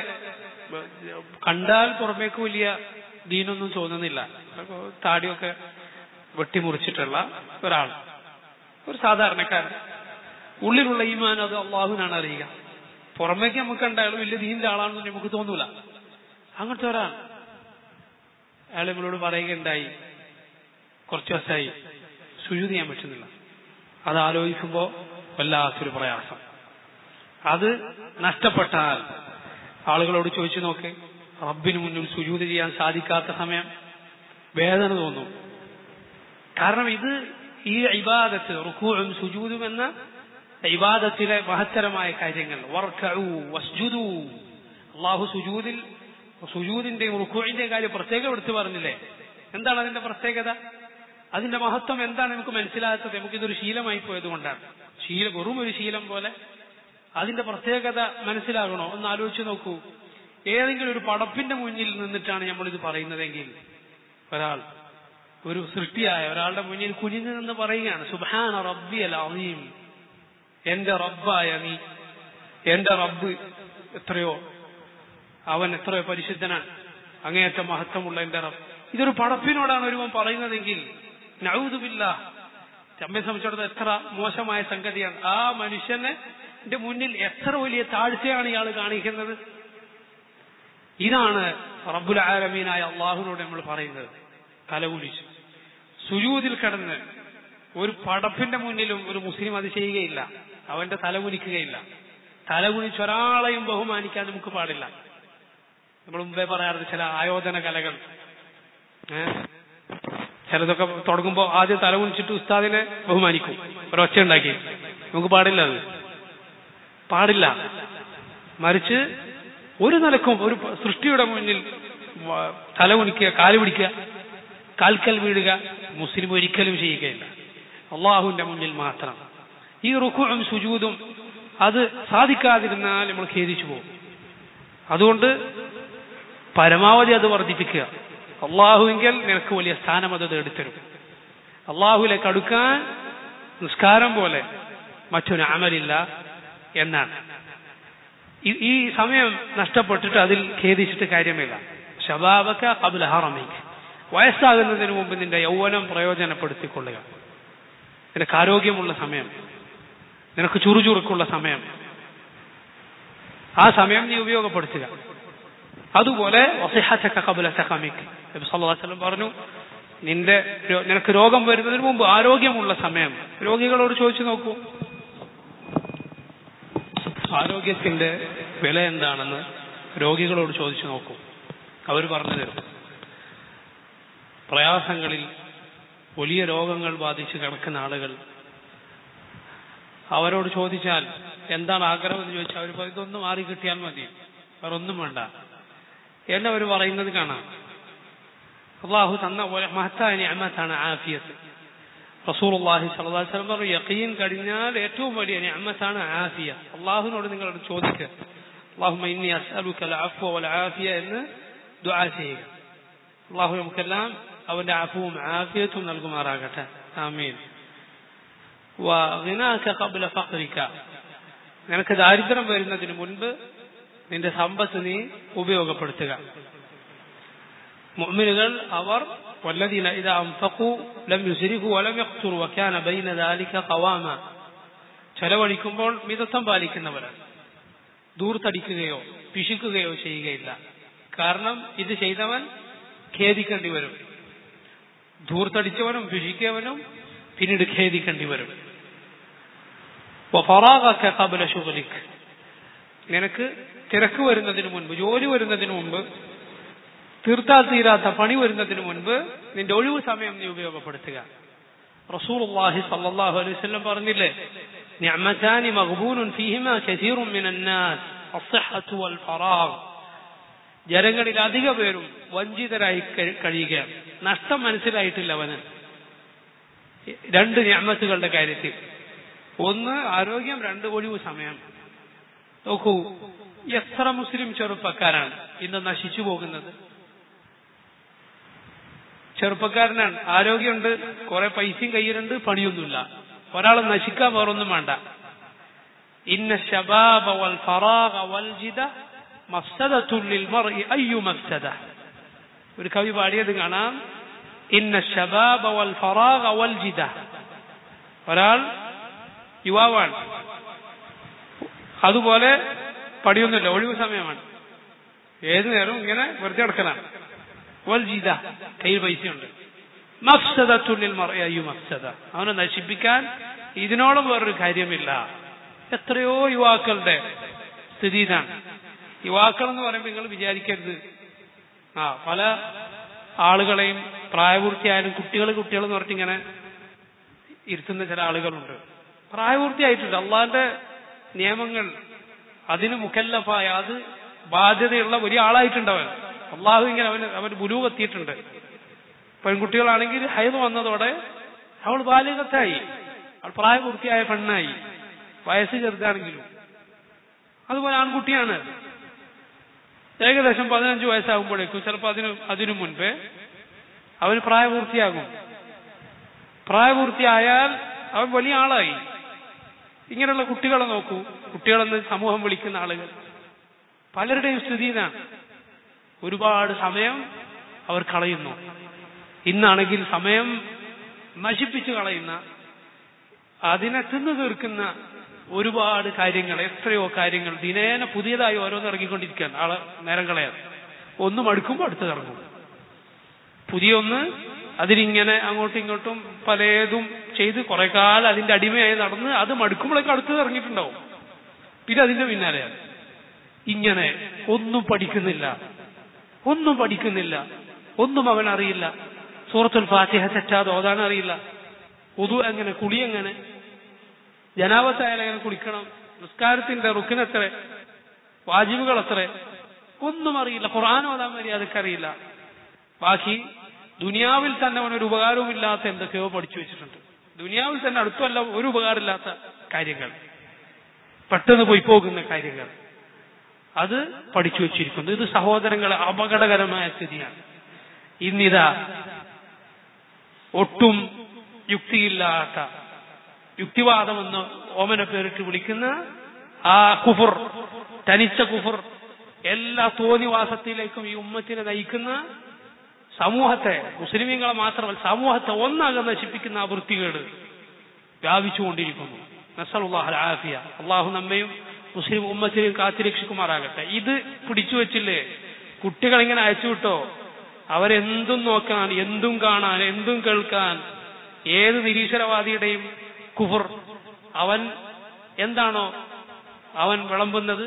കണ്ടാൽ പുറമേക്ക് വലിയ ദീനൊന്നും തോന്നുന്നില്ല താടിയൊക്കെ വെട്ടിമുറിച്ചിട്ടുള്ള ഒരാൾ ഒരു സാധാരണക്കാരൻ ഉള്ളിലുള്ള ഈമാൻ അത് അള്ളാഹുവിനാണ് അറിയുക പുറമേക്ക് നമുക്ക് കണ്ടാലും വലിയ ദീനിന്റെ ആളാണെന്ന് നമുക്ക് തോന്നൂല അങ്ങനത്തെ ഒരാൾ അയാൾ നമ്മളോട് പറയുകയുണ്ടായി കുറച്ച് ദിവസമായി സുജൂത് ചെയ്യാൻ പറ്റുന്നില്ല അത് ആലോചിക്കുമ്പോൾ വല്ലാത്തൊരു പ്രയാസം അത് നഷ്ടപ്പെട്ടാൽ ആളുകളോട് ചോദിച്ചു നോക്ക് റബ്ബിന് മുന്നിൽ സുജൂത് ചെയ്യാൻ സാധിക്കാത്ത സമയം വേദന തോന്നും കാരണം ഇത് ഈ ഇബാദത്ത് റുക്കൂഴും സുജൂതും എന്ന ഇബാദത്തിലെ മഹത്തരമായ കാര്യങ്ങൾ വർക്കഉ വസ്ജുദു അള്ളാഹു സുജൂദിൽ സുജൂദിന്റെയും റുക്കൂഴിന്റെയും കാര്യം പ്രത്യേകം എടുത്തു പറഞ്ഞില്ലേ എന്താണ് അതിന്റെ പ്രത്യേകത അതിന്റെ മഹത്വം എന്താണ് നമുക്ക് മനസ്സിലാകാത്തത് നമുക്കിതൊരു ശീലമായി പോയത് കൊണ്ടാണ് ശീല വെറും ഒരു ശീലം പോലെ അതിന്റെ പ്രത്യേകത മനസ്സിലാകണോ ഒന്ന് ആലോചിച്ച് നോക്കൂ ഏതെങ്കിലും ഒരു പടപ്പിന്റെ മുന്നിൽ നിന്നിട്ടാണ് നമ്മൾ ഇത് പറയുന്നതെങ്കിൽ ഒരാൾ ഒരു സൃഷ്ടിയായ ഒരാളുടെ മുന്നിൽ കുനിഞ്ഞു നിന്ന് പറയുകയാണ് സുബാന റബ്ബി അൽ അലീം എന്റെ റബ്ബായ നീ എന്റെ റബ്ബ് എത്രയോ അവൻ എത്രയോ പരിശുദ്ധനാണ് അങ്ങേയറ്റ മഹത്വമുള്ള എന്റെ റബ്ബ് ഇതൊരു പടപ്പിനോടാണ് ഒരുവൻ പറയുന്നതെങ്കിൽ നൗദുബില്ല നമ്മെ സംബന്ധിച്ചിടത്തോളം എത്ര മോശമായ സംഗതിയാണ് ആ മനുഷ്യനെ ന്റെ മുന്നിൽ എത്ര വലിയ താഴ്ചയാണ് ഇയാൾ കാണിക്കുന്നത് ഇതാണ് റബ്ബുൽ ആലമീനായ അള്ളാഹുനോട് നമ്മൾ പറയുന്നത് തലകുലിച്ചു സുജൂതിൽ കിടന്ന് ഒരു പടപ്പിന്റെ മുന്നിലും ഒരു മുസ്ലിം അത് ചെയ്യുകയില്ല അവന്റെ തലകുനിക്കുകയില്ല തലകുനിച്ച് ഒരാളെയും ബഹുമാനിക്കാൻ നമുക്ക് പാടില്ല നമ്മൾ മുമ്പേ പറയാറുണ്ട് ചില ആയോധന കലകൾ ഏഹ് ചിലതൊക്കെ തുടങ്ങുമ്പോൾ ആദ്യം തലകുനിച്ചിട്ട് ഉസ്താദിനെ ബഹുമാനിക്കും ഒരൊച്ച ഉണ്ടാക്കി നമുക്ക് പാടില്ല അത് പാടില്ല മറിച്ച് ഒരു നിലക്കും ഒരു സൃഷ്ടിയുടെ മുന്നിൽ തലകുനിക്കുക കാല് പിടിക്കുക കാൽക്കൽ വീഴുക മുസ്ലിം ഒരിക്കലും ചെയ്യുകയില്ല അള്ളാഹുവിന്റെ മുന്നിൽ മാത്രം ഈ റുക്കുവും സുജൂതും അത് സാധിക്കാതിരുന്നാൽ നമ്മൾ ഖേദിച്ചു പോകും അതുകൊണ്ട് പരമാവധി അത് വർദ്ധിപ്പിക്കുക അള്ളാഹുവെങ്കിൽ നിനക്ക് വലിയ സ്ഥാനം അത് നേടിത്തരും അള്ളാഹുലേക്ക് അടുക്കാൻ നിസ്കാരം പോലെ മറ്റൊരു അമലില്ല എന്നാണ് ഈ സമയം നഷ്ടപ്പെട്ടിട്ട് അതിൽ ഖേദിച്ചിട്ട് കാര്യമില്ല ഷബാബക്ക കബുൽ ഹറമീക്ക് വയസ്സാകുന്നതിന് മുമ്പ് നിന്റെ യൗവനം പ്രയോജനപ്പെടുത്തിക്കൊള്ളുക നിനക്ക് ആരോഗ്യമുള്ള സമയം നിനക്ക് ചുറുചുറുക്കുള്ള സമയം ആ സമയം നീ ഉപയോഗപ്പെടുത്തുക അതുപോലെ വസ്ലം പറഞ്ഞു നിന്റെ നിനക്ക് രോഗം വരുന്നതിന് മുമ്പ് ആരോഗ്യമുള്ള സമയം രോഗികളോട് ചോദിച്ചു നോക്കൂ ആരോഗ്യത്തിന്റെ വില എന്താണെന്ന് രോഗികളോട് ചോദിച്ചു നോക്കൂ അവർ പറഞ്ഞു തരും പ്രയാസങ്ങളിൽ വലിയ രോഗങ്ങൾ ബാധിച്ച് കിടക്കുന്ന ആളുകൾ അവരോട് ചോദിച്ചാൽ എന്താണ് ആഗ്രഹം എന്ന് ചോദിച്ചാൽ അവർ പറയും ഇതൊന്ന് മാറി കിട്ടിയാൽ മതി വേറെ ഒന്നും വേണ്ട എന്ന് അവർ പറയുന്നത് കാണാം അള്ളാഹു തന്ന മഹത്തായ നിഅമത്താണ് ആഫിയത്ത് റസൂലുള്ളാഹി സ്വല്ലല്ലാഹു അലൈഹി വസല്ലം പറഞ്ഞു യഖീൻ കഴിഞ്ഞാൽ ഏറ്റവും വലിയ നിഅമത്താണ് ആഫിയ അള്ളാഹുവിനോട് നിങ്ങളോട് ചോദിക്കുക അള്ളാഹുമ്മ ഇന്നി അസ്അലുക അൽഅഫ്വ വൽ ആഫിയ എന്ന് ദുആ ചെയ്യുക അള്ളാഹു നമുക്കെല്ലാം അവന്റെ അഫുവും ആഫിയത്തും നൽകുമാറാകട്ടെ ആമീൻ വഗിനാക ഖബ്ല ഫഖ്രിക നിനക്ക് ദാരിദ്ര്യം വരുന്നതിന് മുൻപ് നിന്റെ സമ്പത്ത് നീ ഉപയോഗപ്പെടുത്തുക മുഅ്മിനുകൾ അവർ والذين إذا أنفقوا لم يسرفوا ولم يقتروا وكان بين ذلك قواما ചെലവഴിക്കുമ്പോൾ മിതത്വം പാലിക്കുന്നവരാണ് ദൂർത്തടിക്കുകയോ പിശുക്കുകയോ ചെയ്യുകയില്ല കാരണം ഇത് ചെയ്തവൻ ഖേദിക്കേണ്ടി വരും ധൂർത്തടിച്ചവനും പിശിക്കവനും പിന്നീട് ഖേദിക്കേണ്ടി വരും കബല ഷുഗലിക് നിനക്ക് തിരക്ക് വരുന്നതിന് മുൻപ് ജോലി വരുന്നതിന് മുമ്പ് തീർത്താൽ തീരാത്ത പണി വരുന്നതിന് മുൻപ് നിന്റെ ഒഴിവ് സമയം നീ ഉപയോഗപ്പെടുത്തുക റസൂലുള്ളാഹി സല്ലല്ലാഹു അലൈഹി വസല്ലം പറഞ്ഞില്ലേ നിഅമതാനി മഗ്ബൂനുൻ ഫീഹിമാ കസീറുൻ മിനൻ നാസ് അസ്സഹത്തു വൽ ഫറാഗ് ജനങ്ങളിൽ അധിക പേരും വഞ്ചിതരായി കഴിയുകയാണ് നഷ്ടം മനസ്സിലായിട്ടില്ല അവന് രണ്ട് ഞാമത്തുകളുടെ കാര്യത്തിൽ ഒന്ന് ആരോഗ്യം രണ്ട് ഒഴിവ് സമയം നോക്കൂ എത്ര മുസ്ലിം ചെറുപ്പക്കാരാണ് ഇന്ന് നശിച്ചു പോകുന്നത് ചെറുപ്പക്കാരനാണ് ആരോഗ്യമുണ്ട് കുറെ പൈസയും കയ്യിലുണ്ട് പണിയൊന്നുമില്ല ഒരാൾ നശിക്കാൻ വേറൊന്നും വേണ്ട ഇന്ന ശബാബ വൽ ഫറാഗ വൽ ജിദ മഫ്സദത്തുൽ മർഇ അയ്യു മഫ്സദ ഒരു കവി പാടിയത് കാണാം ഇന്ന ശബാബ വൽ ഫറാഗ വൽ ജിദ ഒരാൾ യുവാവാണ് അതുപോലെ പടിയൊന്നുമില്ല ഒഴിവ് സമയമാണ് ഏതു നേരവും ഇങ്ങനെ വെറുതെ കിടക്കലാണ് വൽ ജിദ കയ്യിൽ പൈസയുണ്ട് മഫ്സദത്തുല്ലിൽ മറയു മഫ്സദ അവനെ നശിപ്പിക്കാൻ ഇതിനോളം വേറൊരു കാര്യമില്ല എത്രയോ യുവാക്കളുടെ സ്ഥിതി ഇതാണ് യുവാക്കൾ എന്ന് പറയുമ്പോൾ നിങ്ങൾ വിചാരിക്കരുത് ആ പല ആളുകളെയും പ്രായപൂർത്തിയായാലും കുട്ടികൾ കുട്ടികൾ എന്ന് പറഞ്ഞിട്ട് ഇങ്ങനെ ഇരുത്തുന്ന ചില ആളുകളുണ്ട് പ്രായപൂർത്തിയായിട്ടുണ്ട് അള്ളാന്റെ നിയമങ്ങൾ അതിന് മുക്കല്ലഫായ അത് ബാധ്യതയുള്ള വലിയ ആളായിട്ടുണ്ട് അവൻ അള്ളാഹു ഇങ്ങനെ അവന് അവന് ബുലൂവ് എത്തിയിട്ടുണ്ട് പെൺകുട്ടികളാണെങ്കിൽ ഹൈദ് വന്നതോടെ അവൾ ബാലികത്തായി അവൾ പ്രായപൂർത്തിയായ പെണ്ണായി വയസ്സ് ചെറുതാണെങ്കിലും അതുപോലെ ആൺകുട്ടിയാണ് ഏകദേശം പതിനഞ്ച് വയസ്സാകുമ്പോഴേക്കും ചിലപ്പോൾ അതിന് അതിനു മുൻപേ അവന് പ്രായപൂർത്തിയാകും പ്രായപൂർത്തിയായാൽ അവൻ വലിയ ആളായി ഇങ്ങനെയുള്ള കുട്ടികളെ നോക്കൂ കുട്ടികളെന്ന് സമൂഹം വിളിക്കുന്ന ആളുകൾ പലരുടെയും സ്ഥിതി ഇതാണ് ഒരുപാട് സമയം അവർ കളയുന്നു ഇന്നാണെങ്കിൽ സമയം നശിപ്പിച്ചു കളയുന്ന അതിനെ തിന്നു തീർക്കുന്ന ഒരുപാട് കാര്യങ്ങൾ എത്രയോ കാര്യങ്ങൾ ദിനേന പുതിയതായി ഓരോന്ന് ഇറങ്ങിക്കൊണ്ടിരിക്കുകയാണ് ആളെ നേരം കളയാൻ ഒന്ന് മടുക്കുമ്പോൾ അടുത്തത് ഇറങ്ങും പുതിയ ഒന്ന് അതിലിങ്ങനെ അങ്ങോട്ടും ഇങ്ങോട്ടും പലതും ചെയ്ത് കുറെ കാലം അതിന്റെ അടിമയായി നടന്ന് അത് മടുക്കുമ്പോഴേക്ക് അടുത്തത് ഇറങ്ങിയിട്ടുണ്ടാവും പിന്നെ അതിന്റെ പിന്നാലെയാണ് ഇങ്ങനെ ഒന്നും പഠിക്കുന്നില്ല ഒന്നും പഠിക്കുന്നില്ല ഒന്നും അവൻ അറിയില്ല സൂറത്തുൽ ഫാത്തിഹ തെറ്റാതെ ഓതാൻ അറിയില്ല ഉതു എങ്ങനെ കുളി എങ്ങനെ ജനാപത്തായാലും എങ്ങനെ കുളിക്കണം നിസ്കാരത്തിന്റെ റുക്കിനെത്ര വാജിബുകൾ എത്ര ഒന്നും അറിയില്ല ഖുർആൻ ഓതാൻ മര്യാദക്ക് അറിയില്ല ബാക്കി ദുനിയാവിൽ തന്നെ അവനൊരു ഉപകാരവുമില്ലാത്ത എന്തൊക്കെയോ പഠിച്ചു വെച്ചിട്ടുണ്ട് ദുനിയാവിൽ തന്നെ അടുത്തല്ല ഒരു ഉപകാരമില്ലാത്ത കാര്യങ്ങൾ പെട്ടെന്ന് പോയി പോകുന്ന കാര്യങ്ങൾ അത് പഠിച്ചു വെച്ചിരിക്കുന്നു ഇത് സഹോദരങ്ങളെ അപകടകരമായ സ്ഥിതിയാണ് ഇന്നിതാ ഒട്ടും യുക്തിയില്ലാത്ത യുക്തിവാദമെന്ന് ഓമന പേരിട്ട് വിളിക്കുന്ന ആ കുഫുർ തനിച്ച കുഫുർ എല്ലാ തോന്നിവാസത്തിലേക്കും ഈ ഉമ്മത്തിനെ നയിക്കുന്ന സമൂഹത്തെ മുസ്ലിമീങ്ങളെ മാത്രമല്ല സമൂഹത്തെ ഒന്നാകെ നശിപ്പിക്കുന്ന ആ വൃത്തികേട് വ്യാപിച്ചുകൊണ്ടിരിക്കുന്നു നസലുല്ലാഹ് ആഫിയ അള്ളാഹു നമ്മയും മുസ്ലിം ഉമ്മത്തിനെയും കാത്തിരക്ഷിക്കുമാറാകട്ടെ ഇത് പിടിച്ചു വെച്ചില്ലേ കുട്ടികൾ ഇങ്ങനെ അയച്ചുവിട്ടോ അവരെന്തും നോക്കാൻ എന്തും കാണാൻ എന്തും കേൾക്കാൻ ഏത് നിരീശ്വരവാദിയുടെയും കുഫർ അവൻ എന്താണോ അവൻ വിളമ്പുന്നത്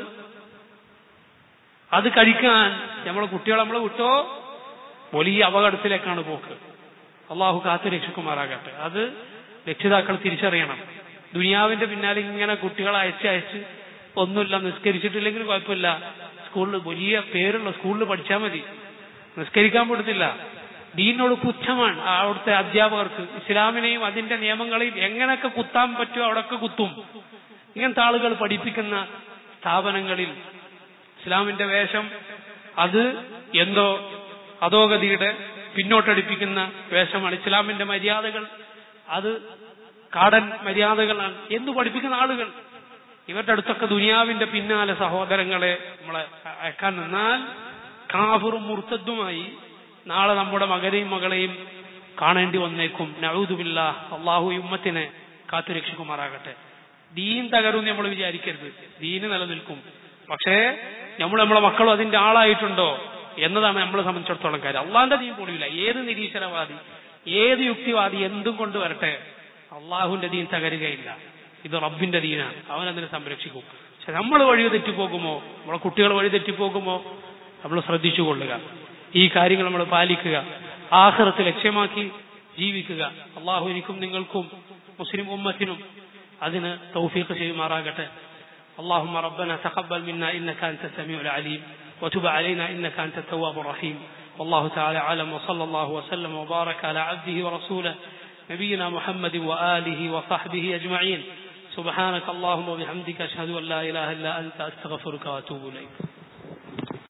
അത് കഴിക്കാൻ നമ്മളെ കുട്ടികളെ നമ്മളെ വിട്ടോ വലിയ അപകടത്തിലേക്കാണ് പോക്ക് അള്ളാഹു കാത്തു രക്ഷിക്കുമാറാകട്ടെ അത് രക്ഷിതാക്കൾ തിരിച്ചറിയണം ദുനിയാവിന്റെ പിന്നാലെ ഇങ്ങനെ കുട്ടികളെ അയച്ച് അയച്ച് ഒന്നുമില്ല നിസ്കരിച്ചിട്ടില്ലെങ്കിൽ കുഴപ്പമില്ല സ്കൂളിൽ വലിയ പേരുള്ള സ്കൂളിൽ പഠിച്ചാൽ മതി നിസ്കരിക്കാൻ പറ്റത്തില്ല ദീനോട് പുച്ഛമാണ് ആ അവിടുത്തെ അധ്യാപകർക്ക് ഇസ്ലാമിനെയും അതിന്റെ നിയമങ്ങളെയും എങ്ങനെയൊക്കെ കുത്താൻ പറ്റുമോ അവിടെയൊക്കെ കുത്തും ഇങ്ങനത്തെ ആളുകൾ പഠിപ്പിക്കുന്ന സ്ഥാപനങ്ങളിൽ ഇസ്ലാമിന്റെ വേഷം അത് എന്തോ അധോഗതിയുടെ പിന്നോട്ടടിപ്പിക്കുന്ന വേഷമാണ് ഇസ്ലാമിന്റെ മര്യാദകൾ അത് കാടൻ മര്യാദകളാണ് എന്ന് പഠിപ്പിക്കുന്ന ആളുകൾ ഇവരുടെ അടുത്തൊക്കെ ദുനിയാവിന്റെ പിന്നാലെ സഹോദരങ്ങളെ നമ്മളെ അയക്കാൻ നിന്നാൽ കാഫറും മുർത്തദ്ദുമായി നാളെ നമ്മുടെ മകനെയും മകളെയും കാണേണ്ടി വന്നേക്കും നഴൂതുമില്ല അള്ളാഹു ഉമ്മത്തിനെ കാത്തുരക്ഷിക്കുമാറാകട്ടെ ദീൻ തകരുമെന്ന് നമ്മൾ വിചാരിക്കരുത് ദീന് നിലനിൽക്കും പക്ഷേ നമ്മൾ നമ്മളെ മക്കളും അതിന്റെ ആളായിട്ടുണ്ടോ എന്നതാണ് നമ്മളെ സംബന്ധിച്ചിടത്തോളം കാര്യം അള്ളാന്റെ ദീൻ പൊളിയില്ല ഏത് നിരീശ്വരവാദി ഏത് യുക്തിവാദി എന്തും കൊണ്ടുവരട്ടെ അള്ളാഹുവിന്റെ ദീൻ തകരുകയില്ല ഇത് റബ്ബിന്റെ ദീനാണ് അവൻ അതിനെ സംരക്ഷിക്കും പക്ഷെ നമ്മൾ വഴി തെറ്റിപ്പോകുമോ നമ്മളെ കുട്ടികൾ വഴി തെറ്റിപ്പോകുമോ നമ്മൾ ശ്രദ്ധിച്ചു കൊള്ളുക ഈ കാര്യങ്ങൾ നമ്മൾ പാലിക്കുക ആഹ്റത്ത് ലക്ഷ്യമാക്കി ജീവിക്കുക അള്ളാഹു എനിക്കും നിങ്ങൾക്കും മുസ്ലിം ഉമ്മത്തിനും അതിന് തൗഫീഖ് ചെയ്യുമാറാകട്ടെ اللهم ربنا تقبل منا انك انت السميع العليم وتب علينا انك انت التواب الرحيم والله تعالى اعلم وصلى الله وسلم وبارك على عبده ورسوله نبينا محمد واله وصحبه اجمعين سبحانك اللهم وبحمدك اشهد ان لا اله الا انت استغفرك واتوب اليك